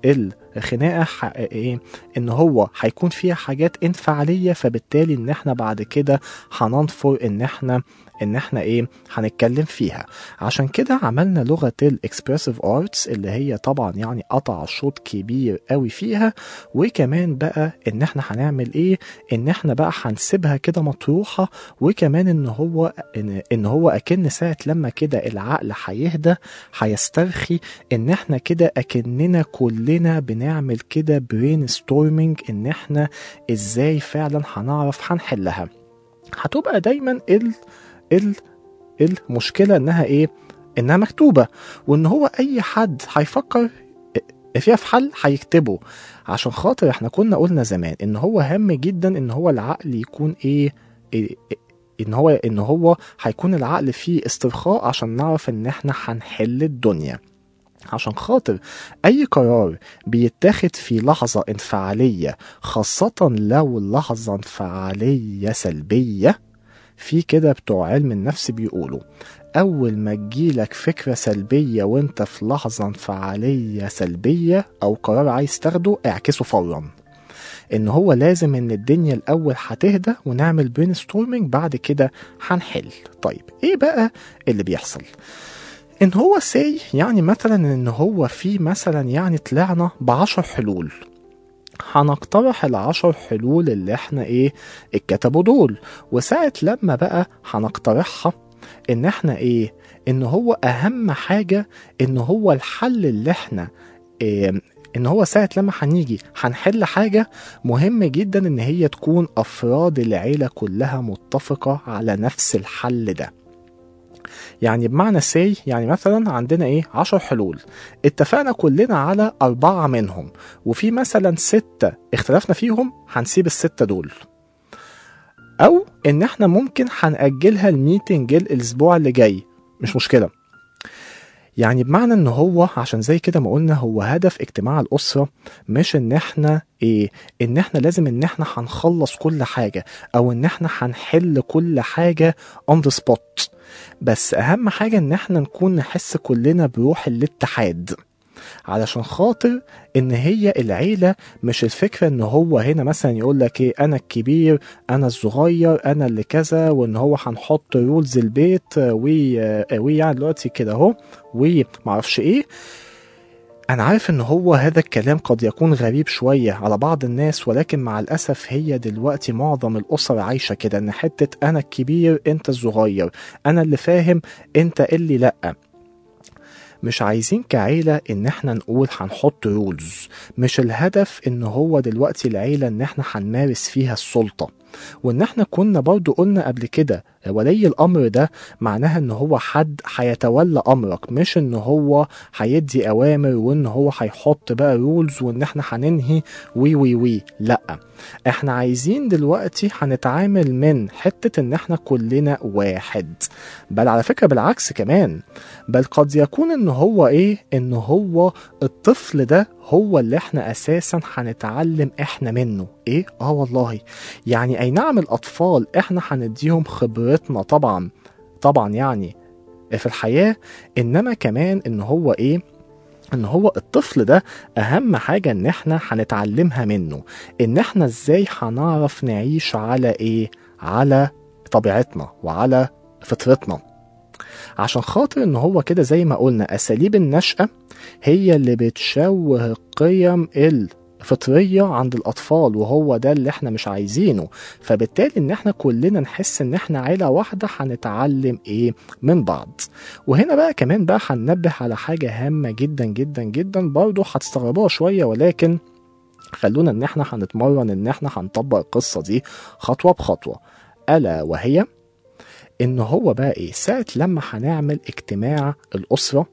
الخناقه ح- ايه ان هو هيكون فيها حاجات انفعاليه فبالتالي ان احنا بعد كده هننفر ان احنا ان احنا ايه هنتكلم فيها عشان كده عملنا لغه الاكسبرسيف ارتس اللي هي طبعا يعني قطع شوط كبير قوي فيها وكمان بقى ان احنا هنعمل ايه ان احنا بقى هنسيبها كده مطروحه وكمان ان هو ان, إن هو اكن ساعه لما كده العقل هيهدى هيسترخي ان احنا كده اكننا كلنا بنعمل كده برين ستورمنج ان احنا ازاي فعلا هنعرف هنحلها هتبقى دايما ال ال المشكله انها ايه انها مكتوبه وان هو اي حد هيفكر فيها في حل هيكتبه عشان خاطر احنا كنا قلنا زمان ان هو هام جدا ان هو العقل يكون ايه, إيه ان هو ان هو هيكون العقل فيه استرخاء عشان نعرف ان احنا هنحل الدنيا عشان خاطر اي قرار بيتاخد في لحظة انفعالية خاصة لو اللحظة انفعالية سلبية في كده بتوع علم النفس بيقولوا أول ما تجيلك فكرة سلبية وانت في لحظة انفعالية سلبية أو قرار عايز تاخده اعكسه فورا ان هو لازم ان الدنيا الاول هتهدى ونعمل برين ستورمنج بعد كده هنحل طيب ايه بقى اللي بيحصل ان هو سي يعني مثلا ان هو في مثلا يعني طلعنا بعشر حلول هنقترح العشر حلول اللي احنا ايه اتكتبوا دول وساعة لما بقى هنقترحها ان احنا ايه ان هو اهم حاجة ان هو الحل اللي احنا إيه ان هو ساعة لما هنيجي هنحل حاجة مهم جدا ان هي تكون افراد العيلة كلها متفقة على نفس الحل ده يعني بمعنى سي يعني مثلا عندنا ايه عشر حلول اتفقنا كلنا على أربعة منهم وفي مثلا ستة اختلفنا فيهم هنسيب الستة دول أو إن احنا ممكن هنأجلها الميتنج الأسبوع اللي جاي مش مشكلة يعني بمعنى ان هو عشان زي كده ما قلنا هو هدف اجتماع الاسره مش ان احنا ايه ان احنا لازم ان احنا هنخلص كل حاجه او ان احنا هنحل كل حاجه اون ذا سبوت بس اهم حاجه ان احنا نكون نحس كلنا بروح الاتحاد علشان خاطر ان هي العيله مش الفكره ان هو هنا مثلا يقول لك ايه انا الكبير انا الصغير انا اللي كذا وان هو هنحط رولز البيت وي وي يعني دلوقتي كده اهو ومعرفش ايه أنا عارف إن هو هذا الكلام قد يكون غريب شوية على بعض الناس ولكن مع الأسف هي دلوقتي معظم الأسر عايشة كده إن حتة أنا الكبير أنت الصغير أنا اللي فاهم أنت اللي لأ مش عايزين كعيلة إن إحنا نقول هنحط رولز مش الهدف إن هو دلوقتي العيلة إن إحنا هنمارس فيها السلطة وإن إحنا كنا برضو قلنا قبل كده ولي الأمر ده معناها إن هو حد هيتولى أمرك مش إن هو هيدي أوامر وإن هو هيحط بقى رولز وإن إحنا هننهي وي وي وي لأ إحنا عايزين دلوقتي هنتعامل من حتة إن إحنا كلنا واحد بل على فكرة بالعكس كمان بل قد يكون ان هو ايه ان هو الطفل ده هو اللي احنا اساسا هنتعلم احنا منه ايه اه والله يعني اي نعم الاطفال احنا هنديهم خبرتنا طبعا طبعا يعني في الحياة انما كمان ان هو ايه ان هو الطفل ده اهم حاجة ان احنا هنتعلمها منه ان احنا ازاي هنعرف نعيش على ايه على طبيعتنا وعلى فطرتنا عشان خاطر ان هو كده زي ما قلنا اساليب النشأة هي اللي بتشوه القيم الفطرية عند الأطفال وهو ده اللي احنا مش عايزينه فبالتالي ان احنا كلنا نحس ان احنا عيلة واحدة هنتعلم ايه من بعض وهنا بقى كمان بقى هننبه على حاجة هامة جدا جدا جدا برضه هتستغربوها شوية ولكن خلونا ان احنا هنتمرن ان احنا هنطبق القصة دي خطوة بخطوة ألا وهي ان هو بقى ايه ساعة لما هنعمل اجتماع الأسرة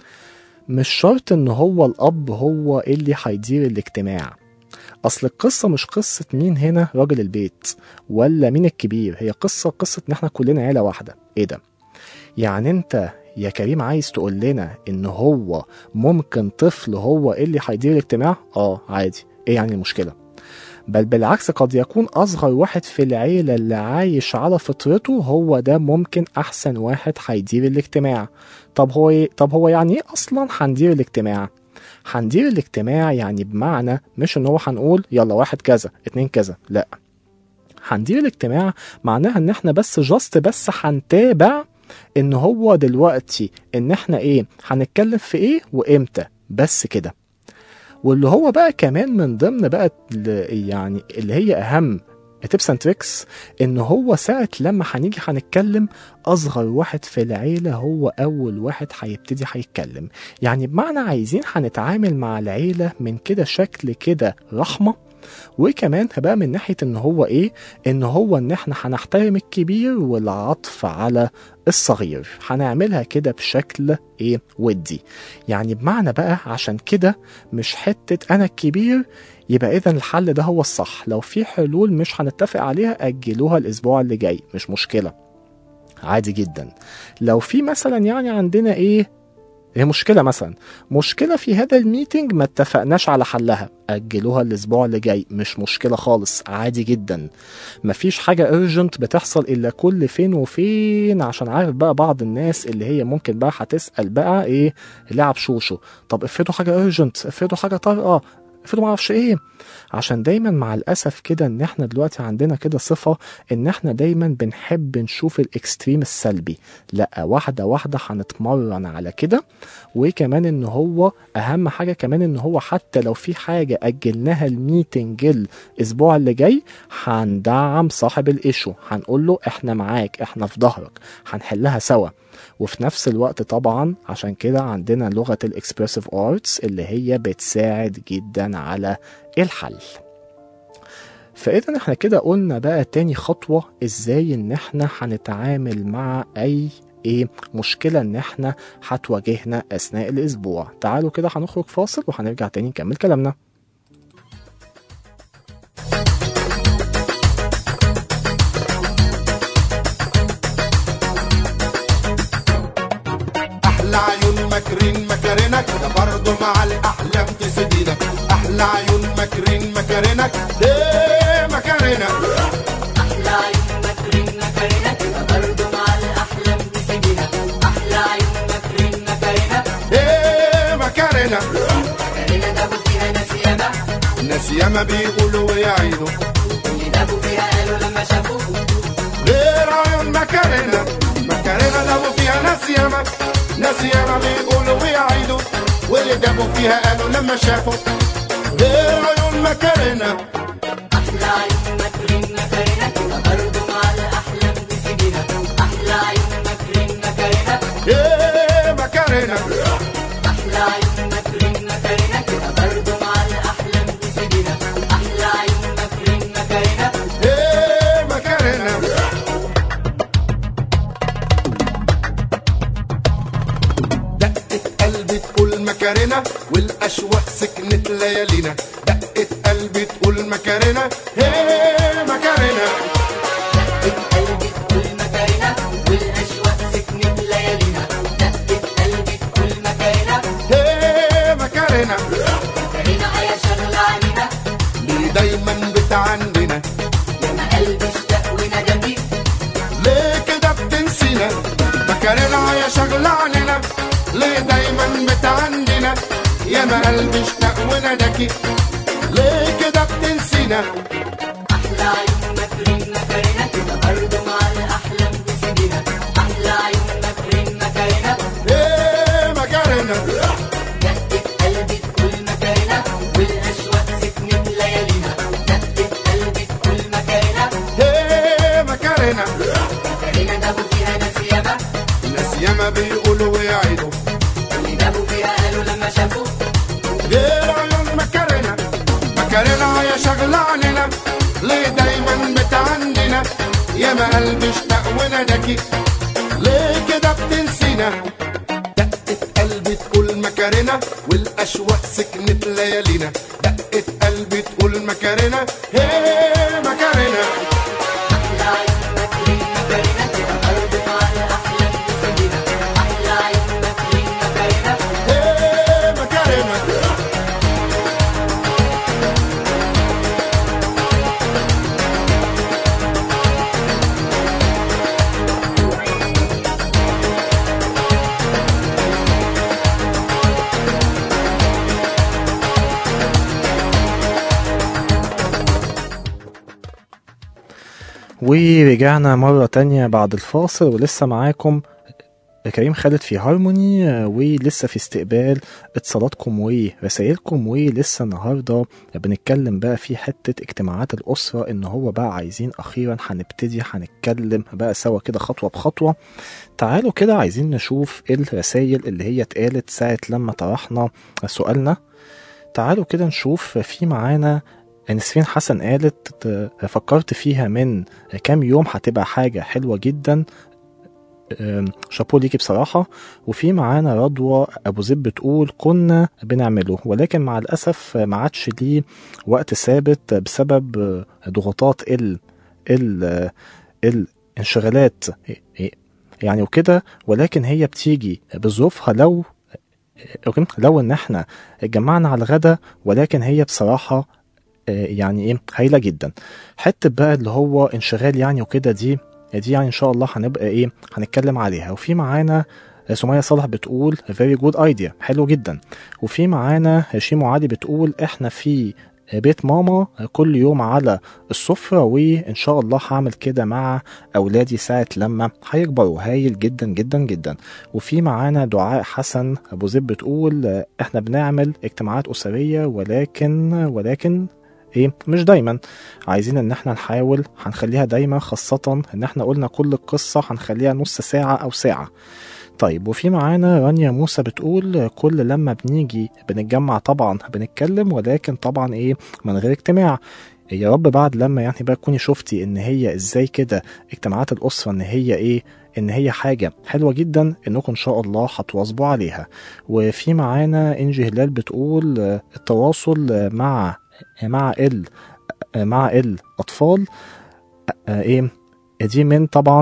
مش شرط ان هو الأب هو اللي هيدير الاجتماع أصل القصة مش قصة مين هنا راجل البيت ولا مين الكبير هي قصة قصة إن إحنا كلنا عيلة واحدة إيه ده؟ يعني أنت يا كريم عايز تقول لنا إن هو ممكن طفل هو اللي هيدير الاجتماع؟ آه عادي إيه يعني المشكلة؟ بل بالعكس قد يكون أصغر واحد في العيلة اللي عايش على فطرته هو ده ممكن أحسن واحد هيدير الاجتماع طب هو إيه؟ طب هو يعني إيه أصلا هندير الاجتماع؟ هندير الاجتماع يعني بمعنى مش إن هو هنقول يلا واحد كذا اتنين كذا لأ هندير الاجتماع معناها إن إحنا بس جاست بس هنتابع إن هو دلوقتي إن إحنا إيه هنتكلم في إيه وإمتى بس كده واللي هو بقى كمان من ضمن بقى ال- يعني اللي هي اهم تيبس اند تريكس ان هو ساعه لما هنيجي هنتكلم اصغر واحد في العيله هو اول واحد هيبتدي هيتكلم يعني بمعنى عايزين هنتعامل مع العيله من كده شكل كده رحمه وكمان بقى من ناحيه ان هو ايه ان هو ان احنا هنحترم الكبير والعطف على الصغير هنعملها كده بشكل ايه ودي يعني بمعنى بقى عشان كده مش حته انا الكبير يبقى اذا الحل ده هو الصح لو في حلول مش هنتفق عليها اجلوها الاسبوع اللي جاي مش مشكله عادي جدا لو في مثلا يعني عندنا ايه هي مشكله مثلا مشكله في هذا الميتنج ما اتفقناش على حلها اجلوها الاسبوع اللي جاي مش مشكله خالص عادي جدا مفيش حاجه urgent بتحصل الا كل فين وفين عشان عارف بقى بعض الناس اللي هي ممكن بقى هتسال بقى ايه لعب شوشو طب افرضوا حاجه urgent افرضوا حاجه طارئه افرضوا معرفش ايه عشان دايما مع الاسف كده ان احنا دلوقتي عندنا كده صفه ان احنا دايما بنحب نشوف الاكستريم السلبي لا واحده واحده هنتمرن على كده وكمان ان هو اهم حاجه كمان ان هو حتى لو في حاجه اجلناها الميتنج الاسبوع اللي جاي هندعم صاحب الايشو هنقول له احنا معاك احنا في ظهرك هنحلها سوا وفي نفس الوقت طبعا عشان كده عندنا لغه الاكسبرسيف ارتس اللي هي بتساعد جدا على الحل فاذا احنا كده قلنا بقى تاني خطوه ازاي ان احنا هنتعامل مع اي ايه مشكله ان احنا هتواجهنا اثناء الاسبوع تعالوا كده هنخرج فاصل وهنرجع تاني نكمل كلامنا احلى عيون مكنون مكرين مكارنك ده برضه مع الاحلام تسدينك احلى عيون مكرين مكارنك ليه مكارنك أحلى عيون مكرين مكرنك برضو مع الأحلام تسيبينك أحلى عيون مكرين مكرنك ايه مكارنك مكرنة دابوا فيها ناس ياما الناس ياما بيقولوا ويعيدوا اللي دابوا فيها قالوا لما شافوه غير عيون مكارنة مكارنة لو فيها ناس ياما ناس ياما بيقولوا ويعيدوا واللي جابوا فيها قالوا لما شافوا غير عيون مكارنة أحلى عيون مكرين مكرنك برضو مع الأحلام تسيبينك أحلى عيون مكرين مكرنك ايه مكارنة أحلى عيون مكرين مكرنك برضو مع الأحلام تسيبينك أحلى عيون مكرين مكرنك ايه مكارنة دقة قلبي تقول مكارنة والأشواق سكنت ليالينا دقة قلبي تقول مكارنة ايه مكارنة دقة قلبي تقول مكرنة والأشواق سكنت ليالينا دقة قلبي تقول مكرنة ايه مكارنة مكرنة يا شغلة عنينا ليه دايما بتعنينا يا ما قلبي اشتاق وندم بيك ليه كده بتنسينا مكارنة يا شغلة عنينا ليه دايما بتعنينا يا ما قلبي اشتاق وندكي ليه كده بتنسينا أحلى عيون مكرين مكرنة كده برضه مع الأحلام تسيبينا أحلى عيون مكرين مكرنة ايه مكارنة دقة قلبي تقول مكرنة والأشواق سكنت ليالينا دقة قلبي تقول مكرنة ايه مكارنة مكرنة دابوا فيها ناس ياما الناس ياما بيقولوا ويعيدوا اللي دابوا فيها قالوا لما شافوه غير عيون مكارنة مكارنة يا شغلة عنينا ليه دايما بتعنينا يا ما قلبي اشتاق وندكي ليه كده بتنسينا دقة قلبي تقول مكارنة والأشواق سكنت ليالينا دقة قلبي تقول مكارنة هي مكارنة أحلى عيون مكرين مكرنة كده برضه مع الأحلام تسيبينا أحلى عيون مكرين مكرنة هي مكارنة ورجعنا مرة تانية بعد الفاصل ولسه معاكم كريم خالد في هارموني آه، ولسه في استقبال اتصالاتكم ورسائلكم ولسه النهارده بنتكلم بقى في حتة اجتماعات الأسرة إن هو بقى عايزين أخيرا هنبتدي هنتكلم بقى سوا كده خطوة بخطوة تعالوا كده عايزين نشوف الرسائل اللي هي اتقالت ساعة لما طرحنا سؤالنا تعالوا كده نشوف في معانا نسرين حسن قالت آه، فكرت فيها من كام يوم هتبقى حاجة حلوة جدا آم، شابو ليكي بصراحة وفي معانا رضوى أبو زيد بتقول كنا بنعمله ولكن مع الأسف ما عادش ليه وقت ثابت بسبب آه، ضغوطات ال ال آه، الانشغالات يعني وكده ولكن هي بتيجي بظروفها لو لو ان احنا اتجمعنا على الغدا ولكن هي بصراحة آه، يعني ايه هايلة جدا حتة بقى اللي هو انشغال يعني وكده دي دي يعني ان شاء الله هنبقى ايه هنتكلم عليها وفي معانا سمية صالح بتقول very good idea حلو جدا وفي معانا شيمو عادي بتقول احنا في بيت ماما كل يوم على السفرة وإن شاء الله هعمل كده مع أولادي ساعة لما هيكبروا هايل جدا جدا جدا وفي معانا دعاء حسن أبو زيد بتقول إحنا بنعمل اجتماعات أسرية ولكن ولكن ايه مش دايما عايزين ان احنا نحاول هنخليها دايما خاصة ان احنا قلنا كل القصة هنخليها نص ساعة او ساعة طيب وفي معانا رانيا موسى بتقول كل لما بنيجي بنتجمع طبعا بنتكلم ولكن طبعا ايه من غير اجتماع يا رب بعد لما يعني بقى تكوني شفتي ان هي ازاي كده اجتماعات الاسره ان هي ايه ان هي حاجه حلوه جدا انكم ان شاء الله هتواظبوا عليها وفي معانا انجي هلال بتقول آه، التواصل آه، مع مع ال مع الاطفال آه، ايه دي من طبعا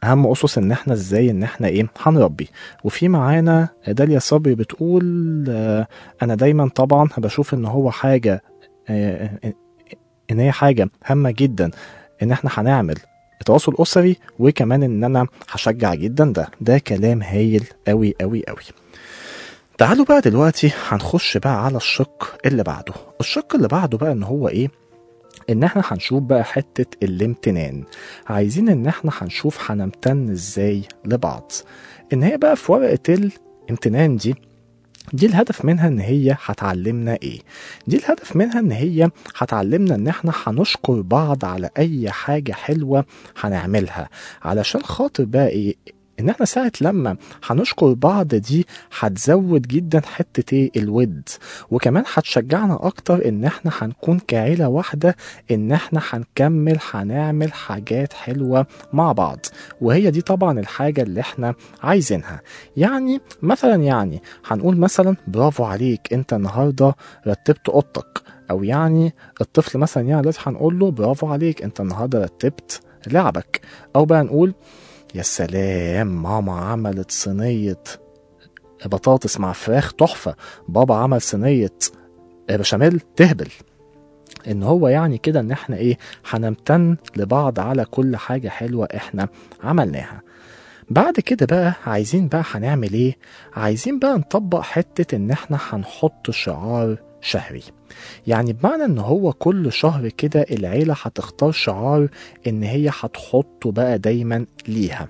اهم اسس ان احنا ازاي ان احنا ايه هنربي وفي معانا داليا صبري بتقول آه، انا دايما طبعا بشوف ان هو حاجه آه، ان هي حاجه هامه جدا ان احنا هنعمل تواصل اسري وكمان ان انا هشجع جدا ده ده كلام هايل قوي قوي قوي تعالوا بقى دلوقتي هنخش بقى على الشق اللي بعده الشق اللي بعده بقى ان هو ايه ان احنا هنشوف بقى حتة الامتنان عايزين ان احنا هنشوف هنمتن ازاي لبعض ان هي بقى في ورقة الامتنان دي دي الهدف منها ان هي هتعلمنا ايه دي الهدف منها ان هي هتعلمنا ان احنا هنشكر بعض على اي حاجة حلوة هنعملها علشان خاطر بقى ايه ان احنا ساعة لما هنشكر بعض دي هتزود جدا حتة ايه الود وكمان هتشجعنا اكتر ان احنا هنكون كعيلة واحدة ان احنا هنكمل هنعمل حاجات حلوة مع بعض وهي دي طبعا الحاجة اللي احنا عايزينها يعني مثلا يعني هنقول مثلا برافو عليك انت النهاردة رتبت اوضتك او يعني الطفل مثلا يعني دلوقتي هنقول له برافو عليك انت النهارده رتبت لعبك او بقى نقول يا سلام ماما عملت صينية بطاطس مع فراخ تحفة بابا عمل صينية بشاميل تهبل ان هو يعني كده ان احنا ايه هنمتن لبعض على كل حاجة حلوة احنا عملناها بعد كده بقى عايزين بقى هنعمل ايه عايزين بقى نطبق حتة ان احنا هنحط شعار شهري يعني بمعنى ان هو كل شهر كده العيلة هتختار شعار ان هي هتحطه بقى دايما ليها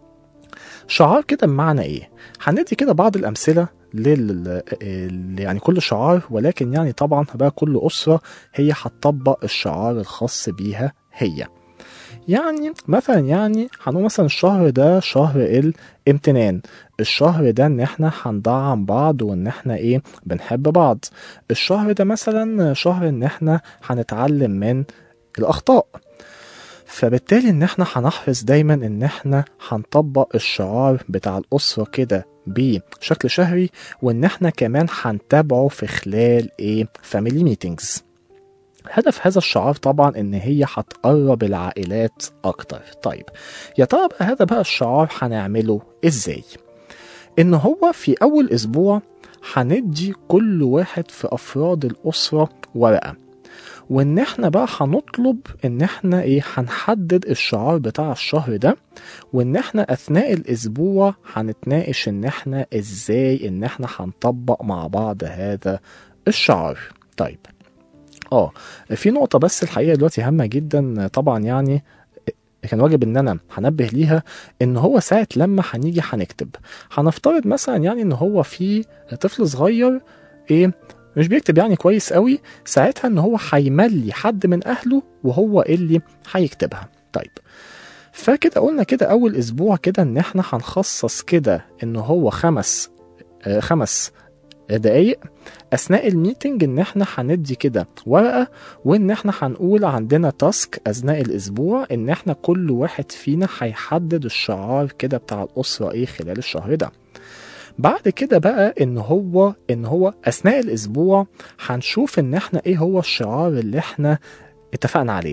شعار كده بمعنى ايه هندي كده بعض الامثلة لل ال- يعني كل شعار ولكن يعني طبعا بقى كل أسرة هي هتطبق الشعار الخاص بيها هي يعني مثلا يعني هنقول مثلا الشهر ده شهر الامتنان الشهر ده ان احنا هندعم بعض وان احنا ايه بنحب بعض الشهر ده مثلا شهر ان احنا هنتعلم من الاخطاء فبالتالي ان احنا هنحرص دايما ان احنا هنطبق الشعار بتاع الاسره كده بشكل شهري وان احنا كمان هنتابعه في خلال ايه فاميلي ميتينجز هدف هذا الشعار طبعا ان هي هتقرب العائلات اكتر طيب يا ترى بقى هذا بقى الشعار هنعمله ازاي ان هو في اول اسبوع هندي كل واحد في افراد الاسره ورقه وان احنا بقى هنطلب ان احنا ايه هنحدد الشعار بتاع الشهر ده وان احنا اثناء الاسبوع هنتناقش ان احنا ازاي ان احنا هنطبق مع بعض هذا الشعار طيب اه في نقطة بس الحقيقة دلوقتي هامة جدا طبعا يعني كان واجب ان انا هنبه ليها ان هو ساعة لما هنيجي هنكتب هنفترض مثلا يعني ان هو في طفل صغير ايه مش بيكتب يعني كويس قوي ساعتها ان هو هيملي حد من اهله وهو اللي هيكتبها طيب فكده قلنا كده اول اسبوع كده ان احنا هنخصص كده ان هو خمس آه خمس دقايق اثناء الميتنج ان احنا هندي كده ورقه وان احنا هنقول عندنا تاسك اثناء الاسبوع ان احنا كل واحد فينا هيحدد الشعار كده بتاع الاسره ايه خلال الشهر ده بعد كده بقى ان هو ان هو اثناء الاسبوع هنشوف ان احنا ايه هو الشعار اللي احنا اتفقنا عليه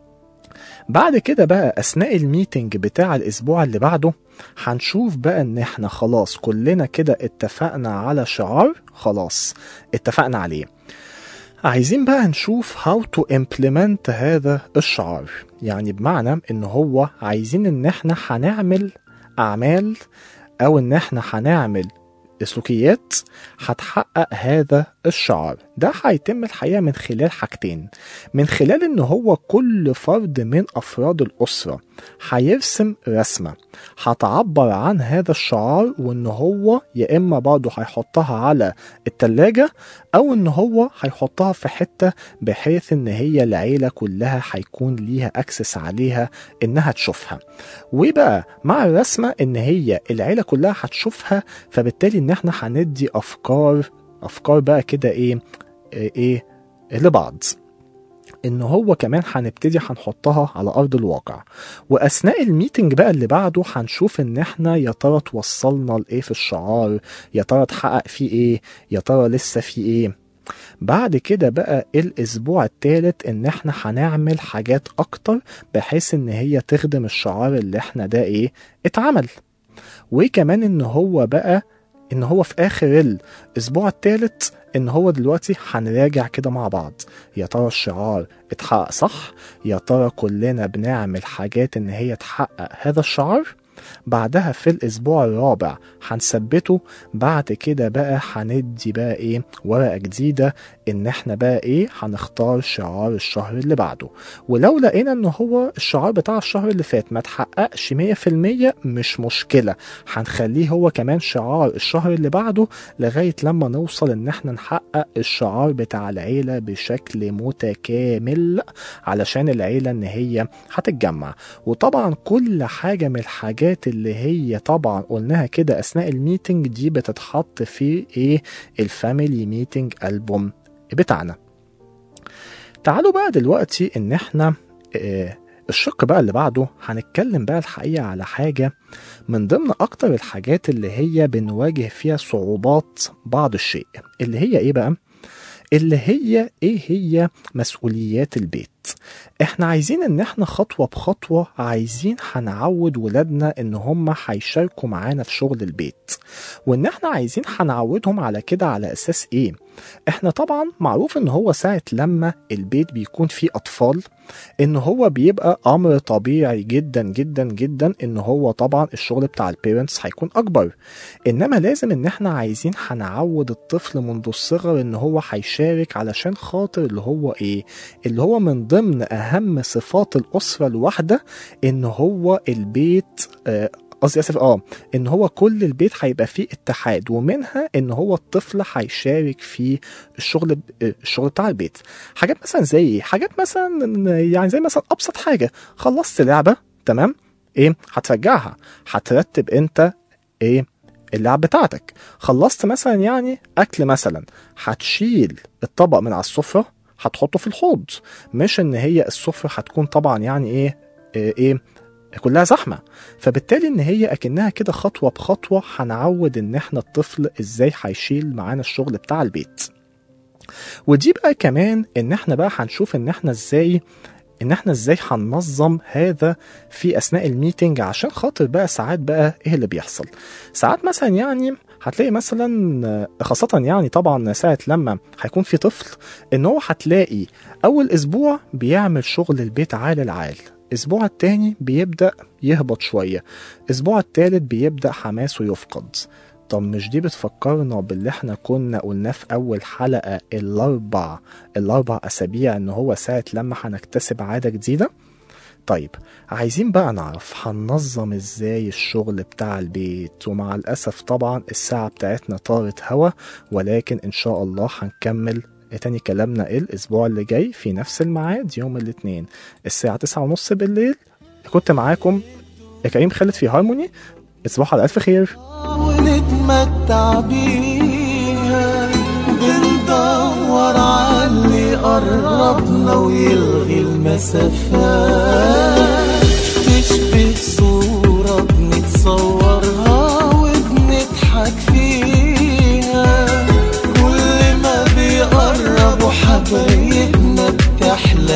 بعد كده بقى اثناء الميتنج بتاع الاسبوع اللي بعده هنشوف بقى ان احنا خلاص كلنا كده اتفقنا على شعار خلاص اتفقنا عليه عايزين بقى نشوف how to implement هذا الشعار يعني بمعنى ان هو عايزين ان احنا هنعمل اعمال او ان احنا هنعمل سلوكيات هتحقق هذا الشعار ده هيتم الحقيقه من خلال حاجتين من خلال ان هو كل فرد من افراد الاسره هيرسم رسمه هتعبر عن هذا الشعار وان هو يا اما برضه هيحطها على التلاجة او ان هو هيحطها في حته بحيث ان هي العيله كلها هيكون ليها اكسس عليها انها تشوفها وبقى مع الرسمه ان هي العيله كلها هتشوفها فبالتالي ان احنا هندي افكار افكار بقى كده ايه ايه لبعض ان هو كمان هنبتدي هنحطها على ارض الواقع واثناء الميتنج بقى اللي بعده هنشوف ان احنا يا ترى توصلنا لايه في الشعار يا ترى اتحقق فيه ايه يا ترى لسه في ايه بعد كده بقى الاسبوع الثالث ان احنا هنعمل حاجات اكتر بحيث ان هي تخدم الشعار اللي احنا ده ايه اتعمل وكمان ان هو بقى ان هو في اخر الاسبوع الثالث ان هو دلوقتي هنراجع كده مع بعض يا ترى الشعار اتحقق صح يا ترى كلنا بنعمل حاجات ان هي تحقق هذا الشعار بعدها في الاسبوع الرابع هنثبته بعد كده بقى هندي بقى ايه ورقه جديده ان احنا بقى ايه هنختار شعار الشهر اللي بعده ولو لقينا ان هو الشعار بتاع الشهر اللي فات ما تحققش 100% مش مشكله هنخليه هو كمان شعار الشهر اللي بعده لغايه لما نوصل ان احنا نحقق الشعار بتاع العيله بشكل متكامل علشان العيله ان هي هتتجمع وطبعا كل حاجه من الحاجات اللي هي طبعا قلناها كده اثناء الميتنج دي بتتحط في ايه الفاميلي ميتنج البوم بتاعنا تعالوا بقى دلوقتي ان احنا آه الشق بقى اللي بعده هنتكلم بقى الحقيقة على حاجة من ضمن أكتر الحاجات اللي هي بنواجه فيها صعوبات بعض الشيء اللي هي إيه بقى؟ اللي هي إيه هي مسؤوليات البيت احنا عايزين ان احنا خطوة بخطوة عايزين هنعود ولادنا ان هم هيشاركوا معانا في شغل البيت وان احنا عايزين هنعودهم على كده على اساس ايه احنا طبعا معروف ان هو ساعة لما البيت بيكون فيه اطفال ان هو بيبقى امر طبيعي جدا جدا جدا ان هو طبعا الشغل بتاع البيرنتس هيكون اكبر انما لازم ان احنا عايزين هنعود الطفل منذ الصغر ان هو هيشارك علشان خاطر اللي هو ايه اللي هو من ضمن اهم صفات الاسره الواحده ان هو البيت آه، قصدي اسف اه ان هو كل البيت هيبقى فيه اتحاد ومنها ان هو الطفل هيشارك في الشغل آه، الشغل بتاع البيت حاجات مثلا زي ايه حاجات مثلا يعني زي مثلا ابسط حاجه خلصت لعبه تمام ايه هترجعها هترتب انت ايه اللعب بتاعتك خلصت مثلا يعني اكل مثلا هتشيل الطبق من على السفره هتحطه في الحوض مش ان هي السفره هتكون طبعا يعني ايه ايه, إيه كلها زحمه فبالتالي ان هي اكنها كده خطوه بخطوه هنعود ان احنا الطفل ازاي هيشيل معانا الشغل بتاع البيت ودي بقى كمان ان احنا بقى هنشوف ان احنا ازاي ان احنا ازاي هننظم هذا في اثناء الميتنج عشان خاطر بقى ساعات بقى ايه اللي بيحصل ساعات مثلا يعني هتلاقي مثلا خاصة يعني طبعا ساعة لما هيكون في طفل ان هو هتلاقي اول اسبوع بيعمل شغل البيت عال العال الاسبوع التاني بيبدأ يهبط شوية الاسبوع التالت بيبدأ حماسه يفقد طب مش دي بتفكرنا باللي احنا كنا قلناه في اول حلقة الاربع الاربع اسابيع ان هو ساعة لما هنكتسب عادة جديدة طيب عايزين بقى نعرف هننظم ازاي الشغل بتاع البيت ومع الاسف طبعا الساعة بتاعتنا طارت هوا ولكن ان شاء الله هنكمل تاني كلامنا الاسبوع اللي جاي في نفس الميعاد يوم الاثنين الساعة تسعة ونص بالليل كنت معاكم كريم خالد في هارموني تصبحوا على الف خير ونتمتع بيها بندور على اللي قربنا ويلغي المسافات تشبه صورة بنتصورها وبنضحك فيها كل ما بيقربوا حبايبنا بتحلى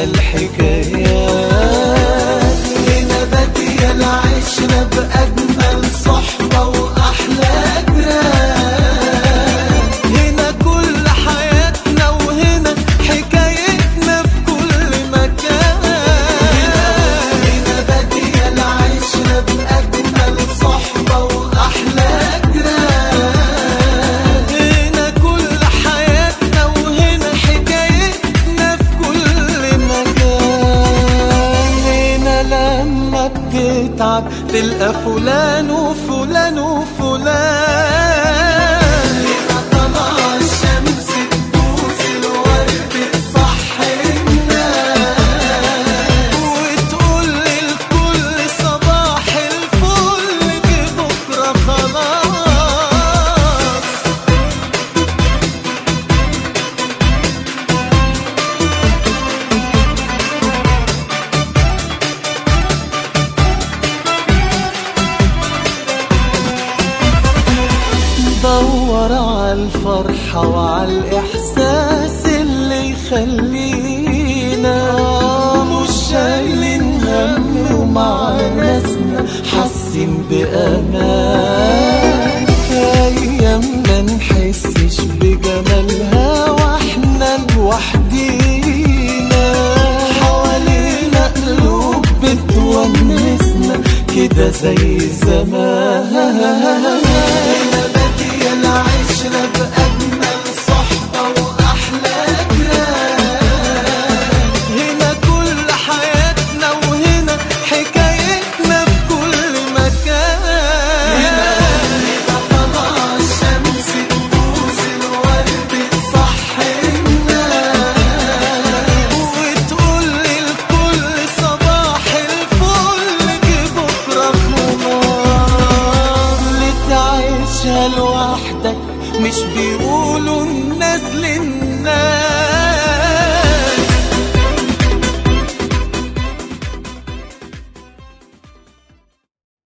الحكايات هنا بادية العشرة بأجمل صحبة وأحلى جيران هنا كل حياتنا وهنا حكايتنا في كل مكان هنا بادية العشرة بأجمل صحبة وأحلى جيران هنا كل حياتنا وهنا حكايتنا في كل مكان هنا لما بتتعب تلقى فلان وفلان وفلان هنا طلع الشمس تبوس الورد تصحي الناس وتقول للكل صباح الفل جه بكره خلاص ندور على الفرحة وعلى الإحساس اللي يخلينا مش شايلين هم ومع ناسنا حاسين بأمان أيامنا نحسش بجمالها واحنا لوحدينا حوالينا قلوب بتونسنا كده زي زمان بادية العشرة بأجمل صحبة وأحلى جيران هنا كل حياتنا وهنا حكايتنا في كل مكان هنا طلع الشمس تبوس الورد تصحينا وتقول للكل صباح الفل جه بكره خلاص لتعيشها لوحدك مش بيقولوا الناس للناس